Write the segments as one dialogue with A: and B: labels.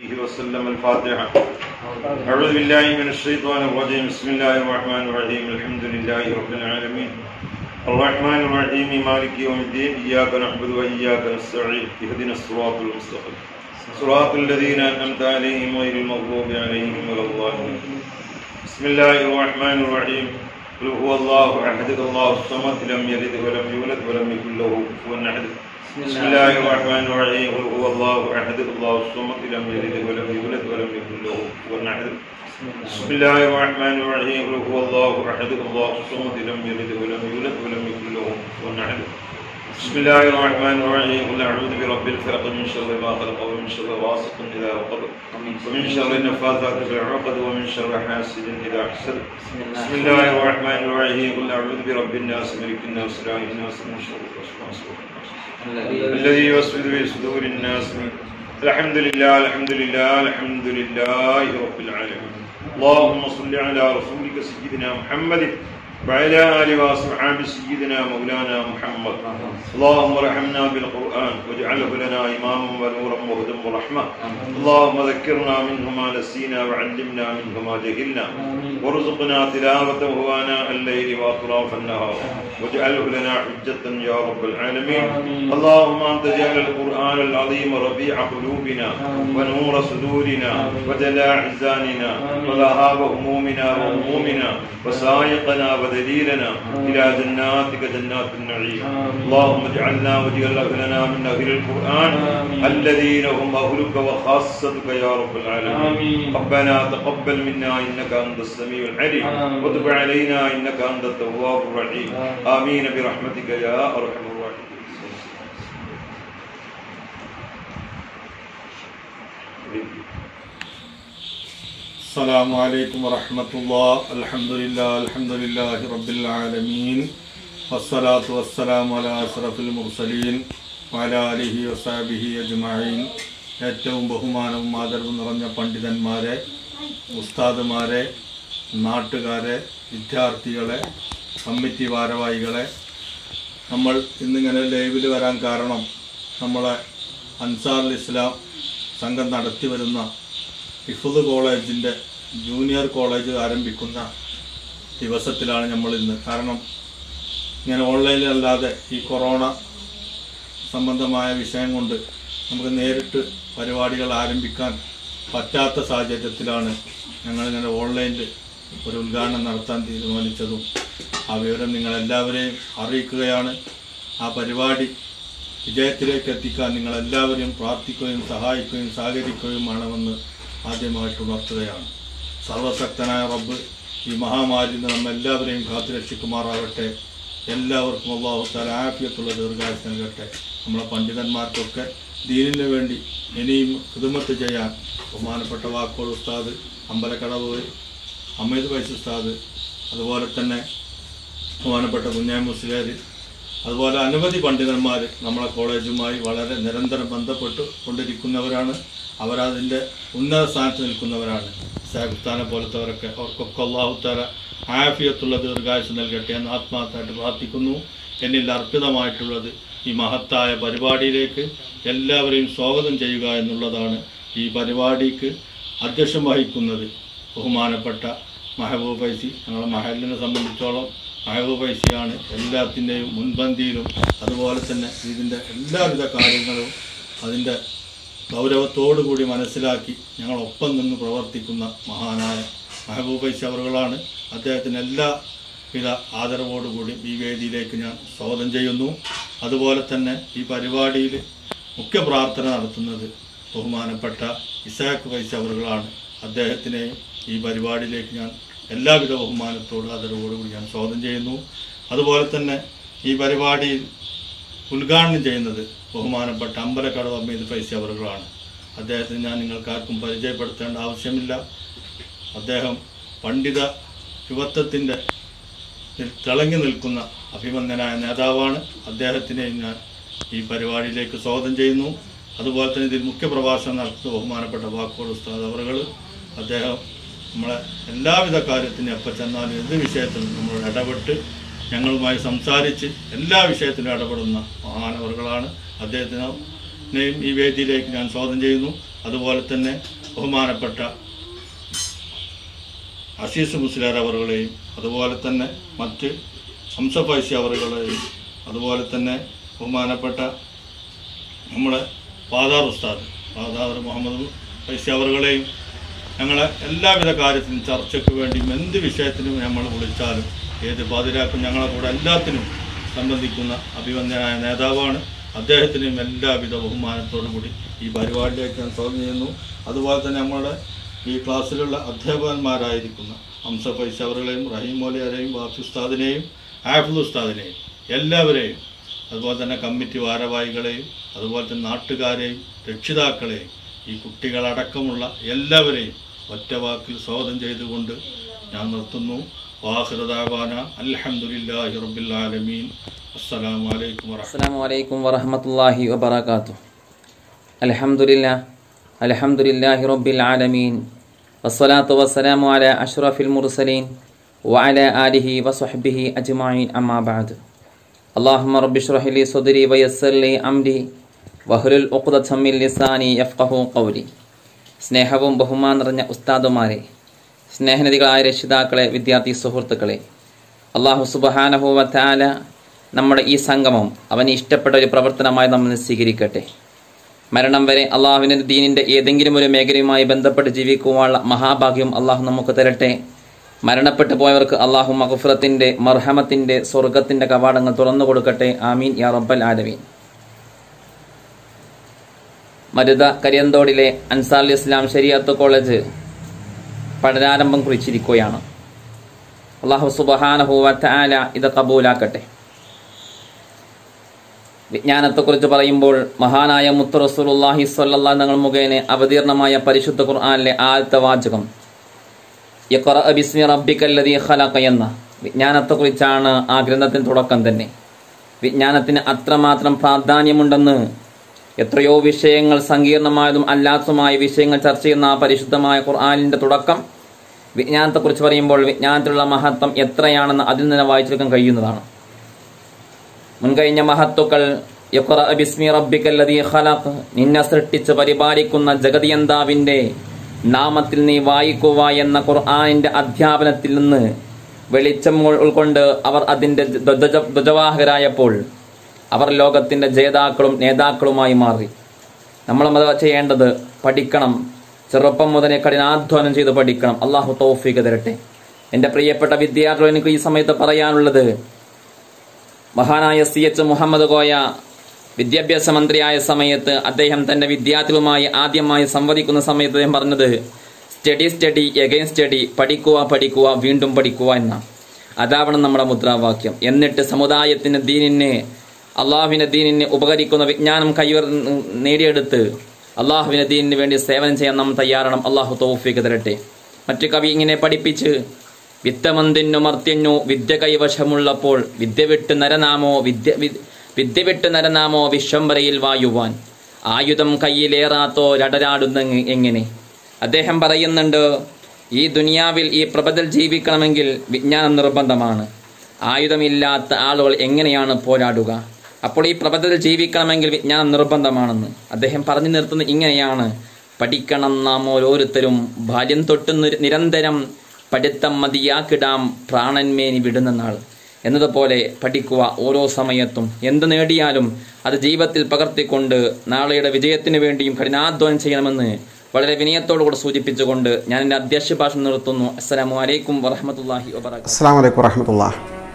A: وسلم الفاتحة أعوذ بالله من الشيطان الرجيم بسم الله الرحمن الرحيم الحمد لله رب العالمين الرحمن الرحيم مالك يوم الدين إياك نعبد وإياك نستعين اهدنا الصراط المستقيم صراط الذين أنعمت عليهم غير المغضوب عليهم ولا الضالين بسم الله الرحمن الرحيم قل هو الله أحد الله الصمد لم يلد ولم يولد ولم يكن له كفوا أحد بسم الله الرحمن الرحيم قل هو الله أحد الله الصمد لم يلد ولم يولد ولم يكن له كفوا أحد بسم الله الرحمن الرحيم قل هو الله أحد الله الصمد لم يلد ولم يولد ولم يكن له كفوا أحد بسم الله الرحمن الرحيم قل أعوذ برب الفلق من شر ما خلق ومن شر غاسق إذا وقب ومن شر النفاثات في العقد ومن شر حاسد إذا حسد بسم الله الرحمن الرحيم قل أعوذ برب الناس ملك الناس إله الناس من شر الوسواس الخناس الذي يوسوس في صدور الناس الحمد لله الحمد لله الحمد لله رب العالمين اللهم صل على رسولك سيدنا محمد وعلى آله وأصحاب سيدنا مولانا محمد اللهم ارحمنا بالقرآن واجعله لنا إماما ونورا وهدى ورحمة اللهم ذكرنا منه ما نسينا وعلمنا منه ما جهلنا وارزقنا تلاوته آناء الليل وأطراف النهار واجعله لنا حجة يا رب العالمين اللهم أنت جعل القرآن العظيم ربيع قلوبنا ونور صدورنا وجلاء أحزاننا وذهاب همومنا وهمومنا وسائقنا ودليلنا إلى جناتك جنات النعيم اللهم اجعلنا واجعل لنا من أهل القرآن الذين هم أهلك وخاصتك يا رب العالمين ربنا تقبل منا إنك أنت السميع العليم وتب علينا إنك أنت التواب الرحيم آمين برحمتك يا أرحم الراحمين
B: السلام عليكم ورحمة الله الحمد لله الحمد لله رب العالمين والصلاة والسلام على أشرف المرسلين وعلى آله وصحبه أجمعين ഏറ്റവും ബഹുമാനവും ആദരവും നിറഞ്ഞ പണ്ഡിതന്മാരെ ഉസ്താദുമാരെ നാട്ടുകാരെ വിദ്യാർത്ഥികളെ കമ്മിറ്റി ഭാരവാഹികളെ നമ്മൾ ഇന്നിങ്ങനെ ലൈവിൽ വരാൻ കാരണം നമ്മളെ അൻസാറുൽ ഇസ്ലാം സംഘം നടത്തി വരുന്ന ഹിഫുദ് കോളേജിൻ്റെ ജൂനിയർ കോളേജ് ആരംഭിക്കുന്ന ദിവസത്തിലാണ് നമ്മൾ ഇന്ന് കാരണം ഇങ്ങനെ ഓൺലൈനിലല്ലാതെ ഈ കൊറോണ സംബന്ധമായ വിഷയം കൊണ്ട് നമുക്ക് നേരിട്ട് പരിപാടികൾ ആരംഭിക്കാൻ പറ്റാത്ത സാഹചര്യത്തിലാണ് ഞങ്ങളിങ്ങനെ ഓൺലൈനിൽ ഒരു ഉദ്ഘാടനം നടത്താൻ തീരുമാനിച്ചതും ആ വിവരം നിങ്ങളെല്ലാവരെയും അറിയിക്കുകയാണ് ആ പരിപാടി വിജയത്തിലേക്ക് എത്തിക്കാൻ നിങ്ങളെല്ലാവരെയും പ്രാർത്ഥിക്കുകയും സഹായിക്കുകയും സഹകരിക്കുകയും വേണമെന്ന് ആദ്യമായിട്ട് ഉണർത്തുകയാണ് സർവശക്തനായ റബ്ബ് ഈ മഹാമാരിയിൽ നിന്ന് നമ്മെല്ലാവരെയും കാത്തുരക്ഷിക്കുമാറാവട്ടെ എല്ലാവർക്കും അള്ളാഹു താല ആഫിയത്തുള്ള ദീർഘായുസ് നൽകട്ടെ നമ്മളെ പണ്ഡിതന്മാർക്കൊക്കെ ദീനിന് വേണ്ടി ഇനിയും ഹിദമത്ത് ചെയ്യാൻ ബഹുമാനപ്പെട്ട വാക്കോട് ഉസ്താദ് അമ്പലക്കടവ് അമ്മീദ് വൈസ് ഉസ്താദ് അതുപോലെ തന്നെ ബഹുമാനപ്പെട്ട കുഞ്ഞായ മുസ്ലിയാർ അതുപോലെ അനവധി പണ്ഡിതന്മാർ നമ്മളെ കോളേജുമായി വളരെ നിരന്തരം ബന്ധപ്പെട്ട് കൊണ്ടിരിക്കുന്നവരാണ് അവരതിൻ്റെ ഉന്നത സ്ഥാനത്ത് നിൽക്കുന്നവരാണ് സാഹിസ്ഥാനെ പോലത്തെവരൊക്കെ അവർക്കൊക്കെ അള്ളാഹുത്താര ആഫിയത്തുള്ള ദീർഘായുസ് നൽകട്ടെ എന്ന് ആത്മാർത്ഥമായിട്ട് പ്രാർത്ഥിക്കുന്നു എന്നിൽ അർപ്പിതമായിട്ടുള്ളത് ഈ മഹത്തായ പരിപാടിയിലേക്ക് എല്ലാവരെയും സ്വാഗതം ചെയ്യുക എന്നുള്ളതാണ് ഈ പരിപാടിക്ക് അധ്യക്ഷം വഹിക്കുന്നത് ബഹുമാനപ്പെട്ട മെഹബൂബ് ഫൈസി ഞങ്ങളുടെ മഹലിനെ സംബന്ധിച്ചോളം മെഹബൂബ് ഫൈസിയാണ് എല്ലാത്തിൻ്റെയും മുൻപന്തിയിലും അതുപോലെ തന്നെ ഇതിൻ്റെ എല്ലാവിധ കാര്യങ്ങളും അതിൻ്റെ ഗൗരവത്തോടു കൂടി മനസ്സിലാക്കി ഞങ്ങളൊപ്പം നിന്ന് പ്രവർത്തിക്കുന്ന മഹാനായ മെഹബൂബ് ഫൈസി അവറുകളാണ് അദ്ദേഹത്തിന് എല്ലാ വിധ ആദരവോടുകൂടി ഈ വേദിയിലേക്ക് ഞാൻ സ്വാഗതം ചെയ്യുന്നു അതുപോലെ തന്നെ ഈ പരിപാടിയിൽ മുഖ്യ പ്രാർത്ഥന നടത്തുന്നത് ബഹുമാനപ്പെട്ട ഇസാഖ് വൈസ് അവറുകളാണ് അദ്ദേഹത്തിനെയും ഈ പരിപാടിയിലേക്ക് ഞാൻ എല്ലാവിധ ബഹുമാനത്തോടും ആദരവോടുകൂടി ഞാൻ സ്വാഗതം ചെയ്യുന്നു അതുപോലെ തന്നെ ഈ പരിപാടിയിൽ ഉദ്ഘാടനം ചെയ്യുന്നത് ബഹുമാനപ്പെട്ട അമ്പലക്കടവ് അമ്മീദ് ഫൈസി അവറുകളാണ് അദ്ദേഹത്തിന് ഞാൻ നിങ്ങൾക്കാർക്കും പരിചയപ്പെടുത്തേണ്ട ആവശ്യമില്ല അദ്ദേഹം പണ്ഡിത യുവത്വത്തിൻ്റെ തിളങ്ങി നിൽക്കുന്ന അഭിമന്യനായ നേതാവാണ് അദ്ദേഹത്തിനെയും ഞാൻ ഈ പരിപാടിയിലേക്ക് സ്വാഗതം ചെയ്യുന്നു അതുപോലെ തന്നെ ഇതിൽ മുഖ്യ പ്രഭാഷണം നടത്തുന്ന ബഹുമാനപ്പെട്ട വാക്കോട് ഉസ്താദ് അവറുകൾ അദ്ദേഹം നമ്മളെ എല്ലാവിധ കാര്യത്തിനും എപ്പോൾ ചെന്നാലും എന്ത് വിഷയത്തിലും നമ്മൾ ഇടപെട്ട് ഞങ്ങളുമായി സംസാരിച്ച് എല്ലാ വിഷയത്തിലും ഇടപെടുന്ന മഹാനവറുകളാണ് അദ്ദേഹത്തിനെയും ഈ വേദിയിലേക്ക് ഞാൻ സ്വാഗതം ചെയ്യുന്നു അതുപോലെ തന്നെ ബഹുമാനപ്പെട്ട അസീസ് മുസ്ലിയാർ അവറുകളെയും അതുപോലെ തന്നെ മറ്റ് ഹംസഫൈസി അവറുകളെയും അതുപോലെ തന്നെ ബഹുമാനപ്പെട്ട നമ്മുടെ പാതാർ ഉസ്താദ് പാതാർ മുഹമ്മദ് ഫൈസി അവറുകളെയും ഞങ്ങളെ എല്ലാവിധ കാര്യത്തിനും ചർച്ചയ്ക്ക് വേണ്ടിയും എന്ത് വിഷയത്തിനും നമ്മൾ വിളിച്ചാലും ഏത് പാതിരാക്കും ഞങ്ങളെ കൂടെ എല്ലാത്തിനും സംബന്ധിക്കുന്ന അഭിവന്ദനായ നേതാവാണ് അദ്ദേഹത്തിനും എല്ലാവിധ ബഹുമാനത്തോടു കൂടി ഈ പരിപാടിയിലേക്ക് ഞാൻ സ്വാഗതം ചെയ്യുന്നു അതുപോലെ തന്നെ നമ്മുടെ ഈ ക്ലാസ്സിലുള്ള അധ്യാപകന്മാരായിരിക്കുന്ന ഹംസ ഫൈസ അവരുടെയും റഹീം മൗലിയാരെയും വാഫി ഉസ്താദിനെയും ആഫുൽ ഉസ്താദിനെയും എല്ലാവരെയും അതുപോലെ തന്നെ കമ്മിറ്റി ഭാരവാഹികളെയും അതുപോലെ തന്നെ നാട്ടുകാരെയും രക്ഷിതാക്കളെയും ഈ കുട്ടികളടക്കമുള്ള എല്ലാവരെയും ഒറ്റ വാക്കിൽ സ്വാഗതം ചെയ്തുകൊണ്ട് ഞാൻ നിർത്തുന്നു വാഹൃദാവാന അൽഹംദുലില്ലാഹി റബ്ബിൽ ആലമീൻ അസ്സലാമു അലൈക്കും വറഹ്മത്തുള്ളാഹി
C: السلام عليكم ورحمة الله وبركاته الحمد لله الحمد لله رب العالمين والصلاة والسلام على أشرف المرسلين وعلى آله وصحبه أجمعين أما بعد اللهم رب اشرح لي صدري ويسر لي أمري വഹുലുൽ ഉഖ്ദത മിൻ ലിസാനി യഫ്ഖഹു ഖൗലി സ്നേഹവും ബഹുമാൻ നിറഞ്ഞ ഉസ്താദുമാരെ സ്നേഹനിധികളായ രക്ഷിതാക്കളെ വിദ്യാർത്ഥി സുഹൃത്തുക്കളെ അള്ളാഹു സുബഹാനഹു വത്താല നമ്മുടെ ഈ സംഗമം അവന് ഇഷ്ടപ്പെട്ട ഒരു പ്രവർത്തനമായി നമ്മൾ സ്വീകരിക്കട്ടെ മരണം വരെ അള്ളാഹുവിൻ്റെ ദീനിൻ്റെ ഏതെങ്കിലും ഒരു മേഖലയുമായി ബന്ധപ്പെട്ട് ജീവിക്കുവാനുള്ള മഹാഭാഗ്യം അള്ളാഹു നമുക്ക് തരട്ടെ മരണപ്പെട്ടു പോയവർക്ക് അള്ളാഹു മഹഫുറത്തിൻ്റെ മർഹമത്തിൻ്റെ സ്വർഗത്തിൻ്റെ കവാടങ്ങൾ തുറന്നു കൊടുക്കട്ടെ ആമീൻ യാ റബ്ബൽ ആലമീൻ മരുത കരിയന്തോടിലെ അൻസാർ ഇസ്ലാം ശരിയത്ത് കോളേജ് പഠനാരംഭം കുറിച്ചിരിക്കുകയാണ് അള്ളാഹു സുബഹാനഹുവറ്റ ആല ഇത് കബൂലാക്കട്ടെ വിജ്ഞാനത്തെക്കുറിച്ച് പറയുമ്പോൾ മഹാനായ മുത്ത് റസൂലുള്ളാഹി സ്വല്ലല്ലാഹു തങ്ങൾ മുഖേന അവതീർണമായ പരിശുദ്ധ ഖുർആനിലെ ആദ്യത്തെ വാചകം യഖറ ബിസ്മി റബ്ബിക്കല്ലദീ ഖലഖ എന്ന വിജ്ഞാനത്തെക്കുറിച്ചാണ് ആ ഗ്രന്ഥത്തിന് തുടക്കം തന്നെ വിജ്ഞാനത്തിന് അത്രമാത്രം പ്രാധാന്യമുണ്ടെന്ന് എത്രയോ വിഷയങ്ങൾ സങ്കീർണമായതും അല്ലാത്തതുമായ വിഷയങ്ങൾ ചർച്ച ചെയ്യുന്ന ആ പരിശുദ്ധമായ ഖുർആാനിൻ്റെ തുടക്കം വിജ്ഞാനത്തെക്കുറിച്ച് പറയുമ്പോൾ വിജ്ഞാനത്തിലുള്ള മഹത്വം എത്രയാണെന്ന് അതിൽ നിന്ന് വായിച്ചെടുക്കാൻ കഴിയുന്നതാണ് മുൻകഴിഞ്ഞ മഹത്തുക്കൾ യഖ്റ ബിസ്മി റബ്ബിക്കല്ലദീ ഖലഖ് നിന്നെ സൃഷ്ടിച്ച് പരിപാലിക്കുന്ന ജഗതിയന്താവിന്റെ നാമത്തിൽ നീ വായിക്കുക എന്ന ഖുർആനിന്റെ അധ്യാപനത്തിൽ നിന്ന് വെളിച്ചം ഉൾ- ഉൾക്കൊണ്ട് അവർ അതിന്റെ ധ്വജ- ധ്വജവാഹകരായപ്പോൾ അവർ ലോകത്തിന്റെ ജേതാക്കളും നേതാക്കളുമായി മാറി നമ്മൾ അത് ചെയ്യേണ്ടത് പഠിക്കണം ചെറുപ്പം മുതലേ കഠിനാധ്വാനം ചെയ്ത് പഠിക്കണം അള്ളാഹു തൗഫീഖ് തരട്ടെ എൻ്റെ പ്രിയപ്പെട്ട വിദ്യാർത്ഥികൾ എനിക്ക് ഈ സമയത്ത് പറയാനുള്ളത് മഹാനായ സി എച്ച് മുഹമ്മദ് കോയ വിദ്യാഭ്യാസ മന്ത്രിയായ സമയത്ത് അദ്ദേഹം തന്റെ വിദ്യാർത്ഥികളുമായി ആദ്യമായി സംവദിക്കുന്ന സമയത്ത് അദ്ദേഹം പറഞ്ഞത് സ്റ്റഡി സ്റ്റഡി എഗൈൻ സ്റ്റഡി പഠിക്കുക പഠിക്കുക വീണ്ടും പഠിക്കുക എന്ന അതാവണം നമ്മുടെ മുദ്രാവാക്യം എന്നിട്ട് സമുദായത്തിന് ദീനിന് അള്ളാഹുവിന്റെ ദീനിന് ഉപകരിക്കുന്ന വിജ്ഞാനം കൈവർ നേടിയെടുത്ത് അള്ളാഹുവിന്റെ ദീനിന് വേണ്ടി സേവനം ചെയ്യാൻ നാം തയ്യാറാണ് അള്ളാഹു തൗഫീഖ് തരട്ടെ മറ്റു കവി ഇങ്ങനെ പഠിപ്പിച്ച് വിത്തമന്തിന്നു മർത്യന്നു വിദ്യ കൈവശമുള്ളപ്പോൾ വിദ്യ വിട്ട് നരനാമോ വിദ്യ വി- വിദ്യ വിട്ട് നരനാമോ വിശ്വംബരയിൽ വായുവാൻ ആയുധം കയ്യിലേറാത്തോരടരാടുന്ന എങ്ങനെ അദ്ദേഹം പറയുന്നുണ്ട് ഈ ദുനിയാവിൽ ഈ പ്രപഞ്ചത്തിൽ ജീവിക്കണമെങ്കിൽ വിജ്ഞാനം നിർബന്ധമാണ് ആയുധമില്ലാത്ത ആളുകൾ എങ്ങനെയാണ് പോരാടുക അപ്പോൾ ഈ പ്രപഞ്ചത്തിൽ ജീവിക്കണമെങ്കിൽ വിജ്ഞാനം നിർബന്ധമാണെന്ന് അദ്ദേഹം പറഞ്ഞു നിർത്തുന്നത് ഇങ്ങനെയാണ് പഠിക്കണം നാം ഓരോരുത്തരും ബാല്യം തൊട്ട് നിര- നിരന്തരം പഠിത്തം മതിയാക്കിടാം പ്രാണന്മേനി വിടുന്ന നാൾ എന്നതുപോലെ പഠിക്കുക ഓരോ സമയത്തും എന്ത് നേടിയാലും അത് ജീവിതത്തിൽ പകർത്തിക്കൊണ്ട് നാളെയുടെ വിജയത്തിന് വേണ്ടിയും കഠിനാധ്വാനം ചെയ്യണമെന്ന് വളരെ വിനയത്തോടുകൂടെ സൂചിപ്പിച്ചുകൊണ്ട് ഞാൻ എൻ്റെ അധ്യക്ഷ ഭാഷണം നിർത്തുന്നു അസ്സലാമു അലൈക്കും വറഹമത്തല്ലാഹി വബറകാതുഹു
D: السلام عليكم ورحمة الله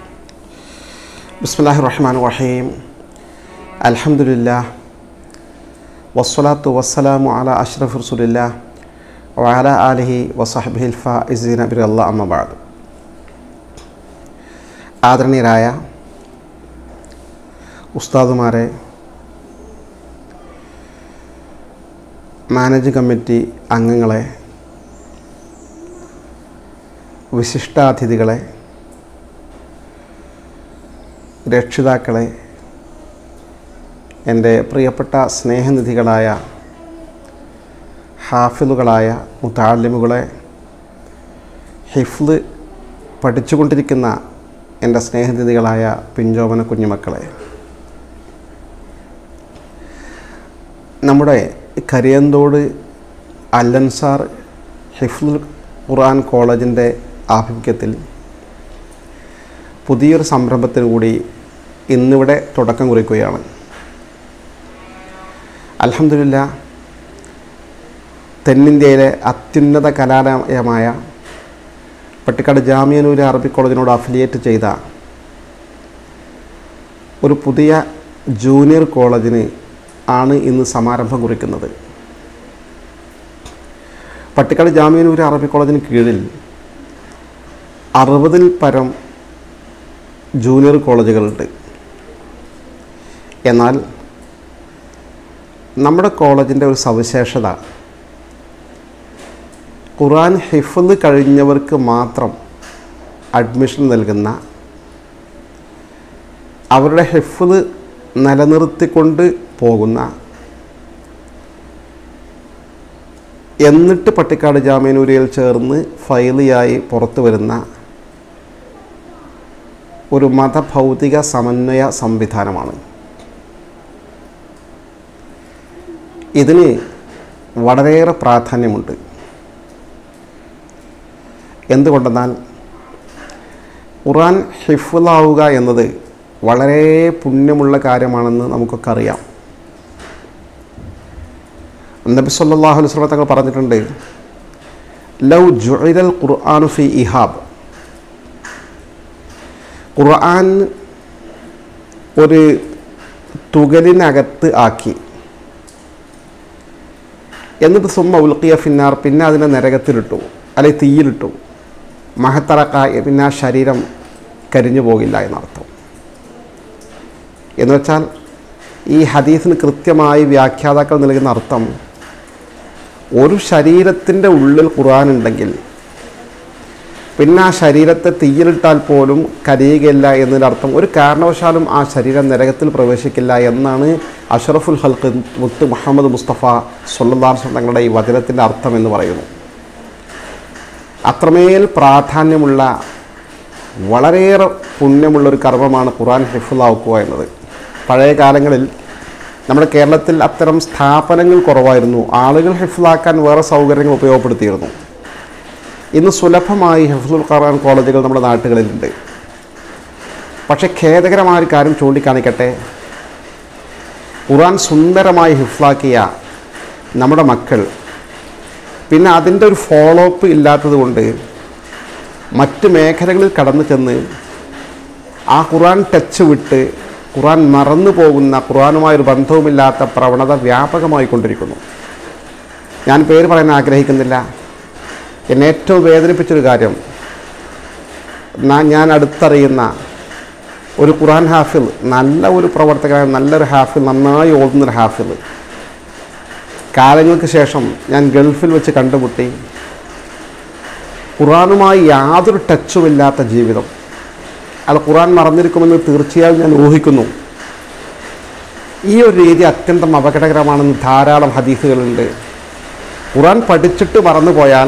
D: بسم الله الرحمن الرحيم الحمد لله والصلاة والسلام على أشرف رسول الله وعلى آله وصحبه الفائزين برضا الله أما بعد ആദരണീയരായ ഉസ്താദുമാരെ മാനേജിംഗ് കമ്മിറ്റി അംഗങ്ങളെ വിശിഷ്ടാതിഥികളെ രക്ഷിതാക്കളെ എൻ്റെ പ്രിയപ്പെട്ട സ്നേഹനിധികളായ ഹാഫിലുകളായ മുത്താലിമുകളെ ഹിഫ്ല് പഠിച്ചുകൊണ്ടിരിക്കുന്ന എൻ്റെ സ്നേഹനിധികളായ പിഞ്ചോമന കുഞ്ഞുമക്കളെ നമ്മുടെ കരിയന്തോട് അല്ലൻസാർ ഹിഫ്ലുൽ ഖുർആൻ കോളേജിൻ്റെ ആഭിമുഖ്യത്തിൽ പുതിയൊരു സംരംഭത്തിന് കൂടി ഇന്നിവിടെ തുടക്കം കുറിക്കുകയാണ് അലഹമില്ല തെന്നിന്ത്യയിലെ അത്യുന്നത കലാലയമായ പട്ടിക്കാട് ജാമ്യനൂര് അറബി കോളേജിനോട് അഫിലിയേറ്റ് ചെയ്ത ഒരു പുതിയ ജൂനിയർ കോളേജിന് ആണ് ഇന്ന് സമാരംഭം കുറിക്കുന്നത് പട്ടിക്കാട് ജാമ്യനൂര് അറബി കോളേജിന് കീഴിൽ അറുപതിൽ പരം ജൂനിയർ കോളേജുകളുണ്ട് എന്നാൽ നമ്മുടെ കോളേജിൻ്റെ ഒരു സവിശേഷത ഖുറാൻ ഹിഫ്ദ് കഴിഞ്ഞവർക്ക് മാത്രം അഡ്മിഷൻ നൽകുന്ന അവരുടെ ഹിഫ്ദ് നിലനിർത്തിക്കൊണ്ട് പോകുന്ന എന്നിട്ട് പട്ടിക്കാട് ജാമ്യനൂരിയിൽ ചേർന്ന് ഫൈലിയായി പുറത്തു വരുന്ന ഒരു മതഭൗതിക സമന്വയ സംവിധാനമാണ് ഇതിന് വളരെയേറെ പ്രാധാന്യമുണ്ട് എന്തുകൊണ്ടെന്നാൽ ഖുറാൻ ഹിഫുലാവുക എന്നത് വളരെ പുണ്യമുള്ള കാര്യമാണെന്ന് നമുക്കൊക്കെ അറിയാം നബി സല്ലല്ലാഹു അലൈഹി വസല്ലം തങ്ങൾ പറഞ്ഞിട്ടുണ്ട് ലൗ ജുഇലൽ ഖുർആനു ഫി ഇഹാബ് ഖുർആൻ ഒരു തുകലിനകത്ത് ആക്കി എന്നിട്ട് സുമ്മ ഉൽക്കിയ ഫിന്നാർ പിന്നെ അതിനെ നരകത്തിലിട്ടു അല്ലെങ്കിൽ തീയിലിട്ടു മഹത്തറക്ക പിന്നെ ആ ശരീരം കരിഞ്ഞു പോകില്ല എന്നർത്ഥം എന്ന് വെച്ചാൽ ഈ ഹദീസിന് കൃത്യമായി വ്യാഖ്യാതാക്കൾ നൽകുന്ന അർത്ഥം ഒരു ശരീരത്തിൻ്റെ ഉള്ളിൽ ഖുർആൻ ഉണ്ടെങ്കിൽ പിന്നെ ആ ശരീരത്തെ തീയിലിട്ടാൽ പോലും കരിയുകയില്ല എന്നതിൻ്റെ അർത്ഥം ഒരു കാരണവശാലും ആ ശരീരം നരകത്തിൽ പ്രവേശിക്കില്ല എന്നാണ് അഷറഫുൽ ഹൽക്ക് മുത്ത് മുഹമ്മദ് മുസ്തഫ സൊല്ലാസ് തങ്ങളുടെ ഈ വചനത്തിൻ്റെ അർത്ഥം എന്ന് പറയുന്നു അത്രമേൽ പ്രാധാന്യമുള്ള വളരെയേറെ പുണ്യമുള്ള ഒരു കർമ്മമാണ് ഖുറാൻ ഹിഫുലാക്കുക എന്നത് പഴയ കാലങ്ങളിൽ നമ്മുടെ കേരളത്തിൽ അത്തരം സ്ഥാപനങ്ങൾ കുറവായിരുന്നു ആളുകൾ ഹിഫുലാക്കാൻ വേറെ സൗകര്യങ്ങൾ ഉപയോഗപ്പെടുത്തിയിരുന്നു ഇന്ന് സുലഭമായി ഹിഫ്ലുൽ ഖുർആൻ കോളേജുകൾ നമ്മുടെ നാട്ടുകളിലുണ്ട് പക്ഷേ ഖേദകരമായ ഒരു കാര്യം ചൂണ്ടിക്കാണിക്കട്ടെ ഖുർആൻ സുന്ദരമായി ഹിഫ്ലാക്കിയ നമ്മുടെ മക്കൾ പിന്നെ അതിൻ്റെ ഒരു ഫോളോ അപ്പ് ഇല്ലാത്തത് കൊണ്ട് മറ്റ് മേഖലകളിൽ കടന്നു ചെന്ന് ആ ഖുർആൻ ടച്ച് വിട്ട് ഖുർആൻ മറന്നു പോകുന്ന ഖുർആനുമായൊരു ബന്ധവുമില്ലാത്ത പ്രവണത വ്യാപകമായി കൊണ്ടിരിക്കുന്നു ഞാൻ പേര് പറയാൻ ആഗ്രഹിക്കുന്നില്ല എന്നെ ഏറ്റവും വേദനിപ്പിച്ചൊരു കാര്യം നാ- ഞാൻ അടുത്തറിയുന്ന ഒരു ഖുർആൻ ഹാഫിൽ നല്ല ഒരു പ്രവർത്തകനായ നല്ലൊരു ഹാഫിൽ നന്നായി ഓടുന്നൊരു ഹാഫിൽ കാലങ്ങൾക്ക് ശേഷം ഞാൻ ഗൾഫിൽ വെച്ച് കണ്ടുമുട്ടി ഖുറാനുമായി യാതൊരു ടച്ചുമില്ലാത്ത ജീവിതം അയാൾ ഖുറാൻ മറന്നിരിക്കുമെന്ന് തീർച്ചയായും ഞാൻ ഊഹിക്കുന്നു ഈ ഒരു രീതി അത്യന്തം അപകടകരമാണെന്ന് ധാരാളം ഹദീസുകളുണ്ട് ഖുറാൻ പഠിച്ചിട്ട് മറന്നുപോയാൽ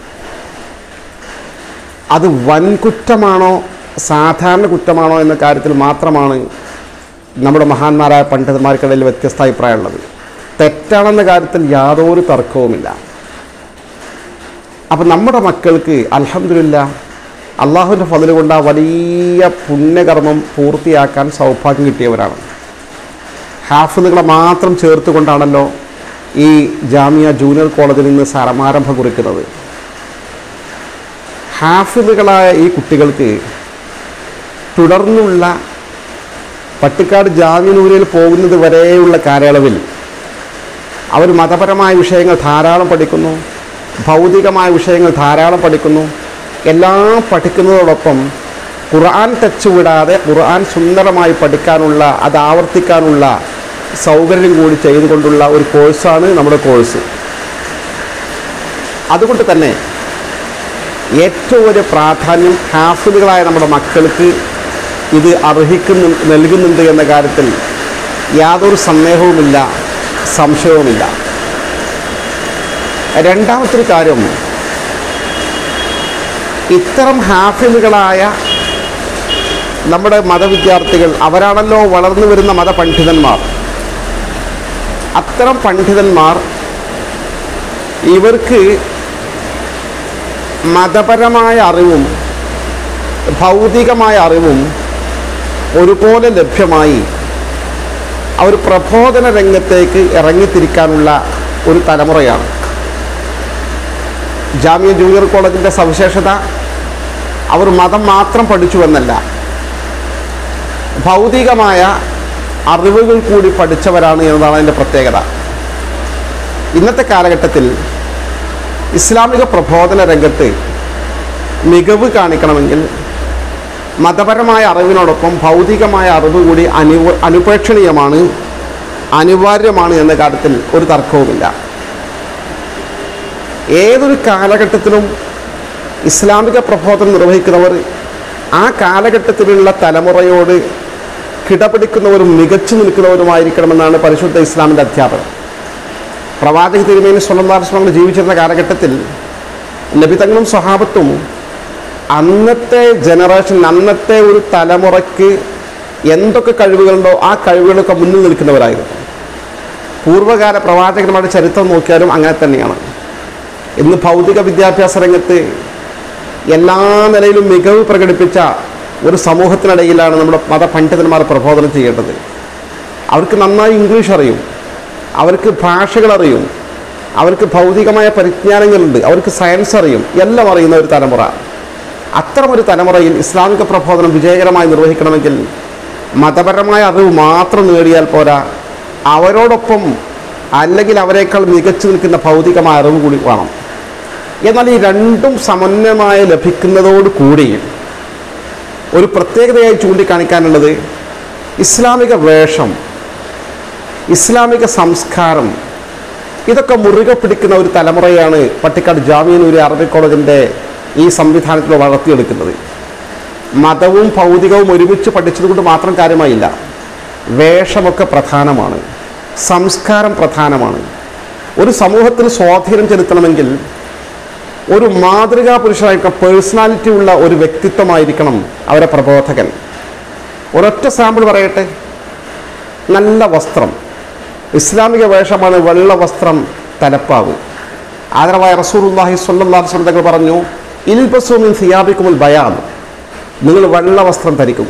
D: അത് വൻ കുറ്റമാണോ സാധാരണ കുറ്റമാണോ എന്ന കാര്യത്തിൽ മാത്രമാണ് നമ്മുടെ മഹാന്മാരായ പണ്ഡിതന്മാർക്കിടയിൽ വ്യത്യസ്ത അഭിപ്രായമുള്ളത് തെറ്റാണെന്ന കാര്യത്തിൽ യാതൊരു തർക്കവുമില്ല അപ്പം നമ്മുടെ മക്കൾക്ക് അലഹമില്ല അള്ളാഹുവിൻ്റെ ഫതിൽ കൊണ്ട് ആ വലിയ പുണ്യകർമ്മം പൂർത്തിയാക്കാൻ സൗഭാഗ്യം കിട്ടിയവരാണ് ഹാഫിളുകളെ മാത്രം ചേർത്തുകൊണ്ടാണല്ലോ ഈ ജാമിയ ജൂനിയർ കോളേജിൽ നിന്ന് സമാരംഭം കുറിക്കുന്നത് ഹാഫിളുകളായ ഈ കുട്ടികൾക്ക് തുടർന്നുള്ള പട്ടിക്കാട് ജാമ്യനൂരിൽ പോകുന്നത് വരെയുള്ള കാലയളവിൽ അവർ മതപരമായ വിഷയങ്ങൾ ധാരാളം പഠിക്കുന്നു ഭൗതികമായ വിഷയങ്ങൾ ധാരാളം പഠിക്കുന്നു എല്ലാം പഠിക്കുന്നതോടൊപ്പം ഖുർആൻ ടച്ച് വിടാതെ ഖുർആൻ സുന്ദരമായി പഠിക്കാനുള്ള അത് ആവർത്തിക്കാനുള്ള സൗകര്യം കൂടി ചെയ്തുകൊണ്ടുള്ള ഒരു കോഴ്സാണ് നമ്മുടെ കോഴ്സ് അതുകൊണ്ട് തന്നെ ഏറ്റവും വലിയ പ്രാധാന്യം ഹാഫിലുകളായ നമ്മുടെ മക്കൾക്ക് ഇത് അർഹിക്കുന്നു നൽകുന്നുണ്ട് എന്ന കാര്യത്തിൽ യാതൊരു സന്ദേഹവുമില്ല സംശയവുമില്ല രണ്ടാമത്തെ ഒരു കാര്യം ഇത്തരം ഹാഫിലുകളായ നമ്മുടെ മതവിദ്യാർത്ഥികൾ അവരാണല്ലോ വളർന്നു വരുന്ന മതപണ്ഡിതന്മാർ അത്തരം പണ്ഡിതന്മാർ ഇവർക്ക് മതപരമായ അറിവും ഭൗതികമായ അറിവും ഒരുപോലെ ലഭ്യമായി അവർ പ്രബോധന രംഗത്തേക്ക് ഇറങ്ങിത്തിരിക്കാനുള്ള ഒരു തലമുറയാണ് ജാമ്യ ജൂനിയർ കോളേജിൻ്റെ സവിശേഷത അവർ മതം മാത്രം പഠിച്ചുവെന്നല്ല ഭൗതികമായ അറിവുകൾ കൂടി പഠിച്ചവരാണ് എന്നതാണ് അതിൻ്റെ പ്രത്യേകത ഇന്നത്തെ കാലഘട്ടത്തിൽ ഇസ്ലാമിക പ്രബോധന രംഗത്ത് മികവ് കാണിക്കണമെങ്കിൽ മതപരമായ അറിവിനോടൊപ്പം ഭൗതികമായ അറിവ് കൂടി അനു അനുപേക്ഷണീയമാണ് അനിവാര്യമാണ് എന്ന കാര്യത്തിൽ ഒരു തർക്കവുമില്ല ഏതൊരു കാലഘട്ടത്തിലും ഇസ്ലാമിക പ്രബോധനം നിർവഹിക്കുന്നവർ ആ കാലഘട്ടത്തിലുള്ള തലമുറയോട് കിടപിടിക്കുന്നവരും മികച്ചു നിൽക്കുന്നവരുമായിരിക്കണമെന്നാണ് പരിശുദ്ധ ഇസ്ലാമിൻ്റെ അധ്യാപനം പ്രവാചക തിരുമേനി സ്വലന്താസ്മങ്ങൾ ജീവിച്ചിരുന്ന കാലഘട്ടത്തിൽ നബിതങ്ങളും സ്വഹാബത്തും അന്നത്തെ ജനറേഷൻ അന്നത്തെ ഒരു തലമുറയ്ക്ക് എന്തൊക്കെ കഴിവുകളുണ്ടോ ആ കഴിവുകളൊക്കെ മുന്നിൽ നിൽക്കുന്നവരായിരുന്നു പൂർവ്വകാല പ്രവാചകന്മാരുടെ ചരിത്രം നോക്കിയാലും അങ്ങനെ തന്നെയാണ് ഇന്ന് ഭൗതിക വിദ്യാഭ്യാസ രംഗത്ത് എല്ലാ നിലയിലും മികവ് പ്രകടിപ്പിച്ച ഒരു സമൂഹത്തിനിടയിലാണ് നമ്മുടെ മതപണ്ഡിതന്മാർ പ്രബോധനം ചെയ്യേണ്ടത് അവർക്ക് നന്നായി ഇംഗ്ലീഷ് അറിയും അവർക്ക് ഭാഷകൾ അറിയും അവർക്ക് ഭൗതികമായ പരിജ്ഞാനങ്ങളുണ്ട് അവർക്ക് സയൻസ് അറിയും എല്ലാം അറിയുന്ന ഒരു തലമുറ അത്തരമൊരു തലമുറയിൽ ഇസ്ലാമിക പ്രബോധനം വിജയകരമായി നിർവഹിക്കണമെങ്കിൽ മതപരമായ അറിവ് മാത്രം നേടിയാൽ പോരാ അവരോടൊപ്പം അല്ലെങ്കിൽ അവരെക്കാൾ മികച്ചു നിൽക്കുന്ന ഭൗതികമായ അറിവ് കൂടി വേണം എന്നാൽ ഈ രണ്ടും സമന്വയമായി ലഭിക്കുന്നതോട് കൂടി ഒരു പ്രത്യേകതയായി ചൂണ്ടിക്കാണിക്കാനുള്ളത് ഇസ്ലാമിക വേഷം ഇസ്ലാമിക സംസ്കാരം ഇതൊക്കെ മുറുകെ പിടിക്കുന്ന ഒരു തലമുറയാണ് പട്ടിക്കാട് ജാമ്യനൂരി അറബി കോളേജിൻ്റെ ഈ സംവിധാനത്തിൽ വളർത്തിയെടുക്കുന്നത് മതവും ഭൗതികവും ഒരുമിച്ച് പഠിച്ചതുകൊണ്ട് മാത്രം കാര്യമായില്ല വേഷമൊക്കെ പ്രധാനമാണ് സംസ്കാരം പ്രധാനമാണ് ഒരു സമൂഹത്തിൽ സ്വാധീനം ചെലുത്തണമെങ്കിൽ ഒരു മാതൃകാ പുരുഷനായിരിക്കണം പേഴ്സണാലിറ്റി ഉള്ള ഒരു വ്യക്തിത്വമായിരിക്കണം അവരെ പ്രബോധകൻ ഒരൊറ്റ സാമ്പിൾ പറയട്ടെ നല്ല വസ്ത്രം ഇസ്ലാമിക വേഷമാണ് വെള്ള വസ്ത്രം തലപ്പാവ് ആദരവായ റസൂറുല്ലാഹി സ്വല്ലല്ലാഹു അലൈഹി തങ്ങൾ പറഞ്ഞു ഇൽബസുമിൻ സിയാബിക്കുമുൽ ബയാൻ നിങ്ങൾ വെള്ള വസ്ത്രം ധരിക്കുക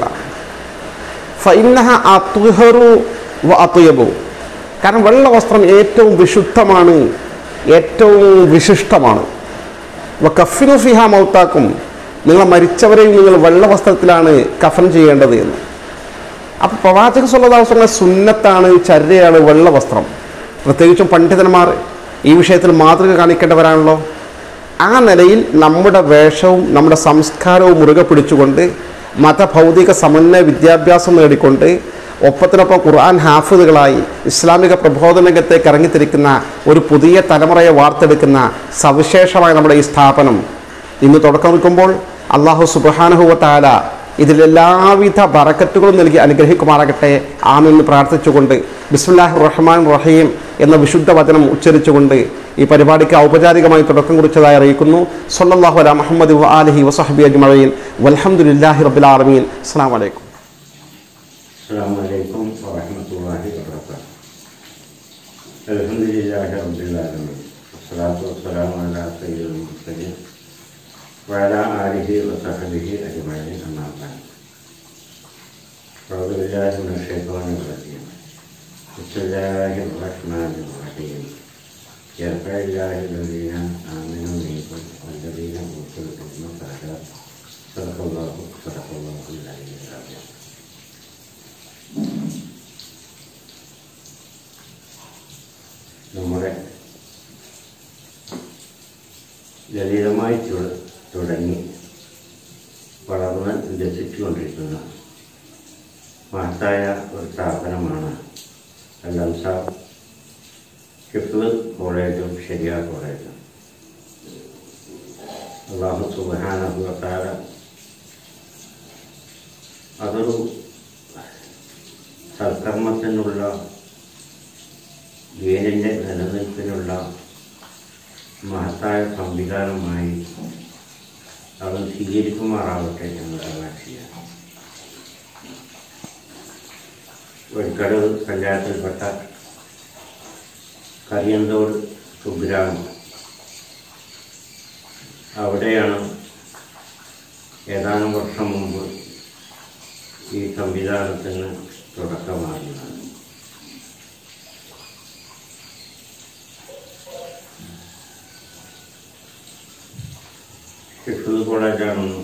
D: ഫൈനഹ അത്ഹറു വ അത്യബു കാരണം വെള്ള വസ്ത്രം ഏറ്റവും വിശുദ്ധമാണ് ഏറ്റവും വിശിഷ്ടമാണ് വ കഫിനു ഫിഹ മൗത്താക്കും നിങ്ങളെ മരിച്ചവരെയും നിങ്ങൾ വെള്ള വസ്ത്രത്തിലാണ് കഫൻ ചെയ്യേണ്ടത് എന്ന് അപ്പോൾ പ്രവാചക സ്വല്ലദാസങ്ങളുടെ സുന്നത്താണ് ചര്യയാണ് വെള്ള വസ്ത്രം പ്രത്യേകിച്ചും പണ്ഡിതന്മാർ ഈ വിഷയത്തിൽ മാതൃക കാണിക്കേണ്ടവരാണല്ലോ ആ നിലയിൽ നമ്മുടെ വേഷവും നമ്മുടെ സംസ്കാരവും മുറുകെ പിടിച്ചുകൊണ്ട് മതഭൗതിക സമന്വയ വിദ്യാഭ്യാസം നേടിക്കൊണ്ട് ഒപ്പത്തിനൊപ്പം ഖുർആൻ ഹാഫിദുകളായി ഇസ്ലാമിക പ്രബോധന രംഗത്തേക്ക് ഇറങ്ങിത്തിരിക്കുന്ന ഒരു പുതിയ തലമുറയെ വാർത്തെടുക്കുന്ന സവിശേഷമായ നമ്മുടെ ഈ സ്ഥാപനം ഇന്ന് തുടക്കം നിൽക്കുമ്പോൾ അള്ളാഹു സുബാനഹുവത്താല ഇതിലെല്ലാവിധ ബറക്കത്തുകളും നൽകി അനുഗ്രഹിക്കുമാറാകട്ടെ ആമെന്ന് പ്രാർത്ഥിച്ചുകൊണ്ട് ബിസ്മില്ലാഹി റഹ്മാൻ റഹീം എന്ന വിശുദ്ധ വചനം ഉച്ചരിച്ചുകൊണ്ട് ഈ പരിപാടിക്ക് ഔപചാരികമായി തുടക്കം കുറിച്ചതായി അറിയിക്കുന്നു സല്ലല്ലാഹു അലാ മുഹമ്മദ് വ ആലിഹി വസഹബി അജ്മഈൻ വൽഹംദുലില്ലാഹി റബ്ബിൽ ആലമീൻ അസ്സലാമു അലൈക്കും
E: السلام عليكم ورحمة الله وبركاته الحمد لله رب العالمين والصلاة والسلام على سيد المرسلين وعلى آله وصحبه أجمعين أما بعد أعوذ بالله من الشيطان الرجيم بسم الله الرحمن الرحيم يرفع الله الذين آمنوا منكم والذين أوتوا العلم درجات صدق الله صدق الله العلي العظيم നമ്മുടെ ലളിതമായി തു- തുടങ്ങി വളർന്ന് രസിച്ചുകൊണ്ടിരിക്കുന്ന മഹത്തായ ഒരു സ്ഥാപനമാണ് അൽ അൻസാർ ഹിഫ്ല് കോളേജും ഷെരിയ കോളേജും അള്ളാഹു സുബാനുഭവത്താല അതൊരു സൽക്കർമ്മത്തിനുള്ള ദീനിൻ്റെ നിലനിൽപ്പിനുള്ള മഹത്തായ സംവിധാനമായി അവൻ സ്വീകരിക്കുമാറാവട്ടെ എന്ന് അപേക്ഷിക്കുകയാണ് വെൽക്കടവ് പഞ്ചായത്തിൽപ്പെട്ട കരിയന്തോട് കുഗ്രാമം അവിടെയാണ് ഏതാനും വർഷം മുമ്പ് ഈ സംവിധാനത്തിന് തുടക്കമാകുന്നത് ഹിഫ്സ് കോളേജാണെന്നും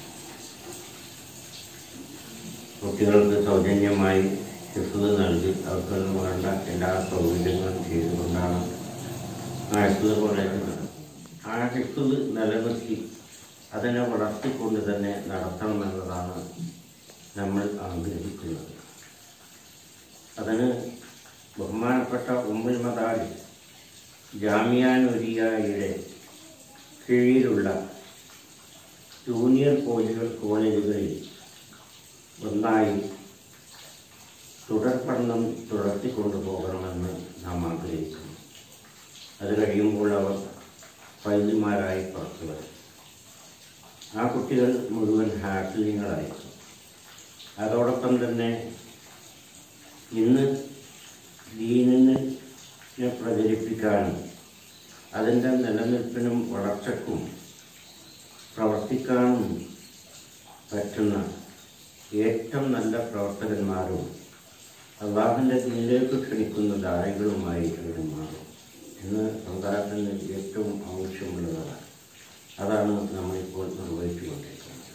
E: കുട്ടികൾക്ക് സൗജന്യമായി ഹിഫ്സ് നൽകി അവർക്ക് വേണ്ട എല്ലാ സൗകര്യങ്ങളും ചെയ്തുകൊണ്ടാണ് ആ ഹിഫ്സ് കോളേജ് ആ ഹിഫ്സ് നിലനിർത്തി അതിനെ വളർത്തിക്കൊണ്ട് തന്നെ നടത്തണമെന്നതാണ് നമ്മൾ ആഗ്രഹിക്കുന്നത് അതിന് ബഹുമാനപ്പെട്ട ഉമ്മുൽ മദാരി ജാമിയാനുരിയയുടെ കീഴിലുള്ള ജൂനിയർ കോളേജുകൾ കോളേജുകളിൽ ഒന്നായി തുടർ പഠനം തുടർത്തിക്കൊണ്ടു പോകണമെന്ന് നാം ആഗ്രഹിക്കുന്നു അത് കഴിയുമ്പോൾ അവർ പൈലിമാരായി പുറത്തു വരും ആ കുട്ടികൾ മുഴുവൻ ഹാഫിലിങ്ങളായിരിക്കും അതോടൊപ്പം തന്നെ ഇന്ന് ദീനിനെ പ്രചരിപ്പിക്കാനും അതിൻ്റെ നിലനിൽപ്പിനും വളർച്ചയ്ക്കും പ്രവർത്തിക്കാനും പറ്റുന്ന ഏറ്റവും നല്ല പ്രവർത്തകന്മാരും അള്ളാഹുവിൻ്റെ ദീനിലേക്ക് ക്ഷണിക്കുന്ന ദാരികളുമായി അവർ മാറും എന്ന് സമുദായത്തിന് ഏറ്റവും ആവശ്യമുള്ളതാണ് അതാണ് നമ്മളിപ്പോൾ നിർവഹിച്ചുകൊണ്ടിരിക്കുന്നത്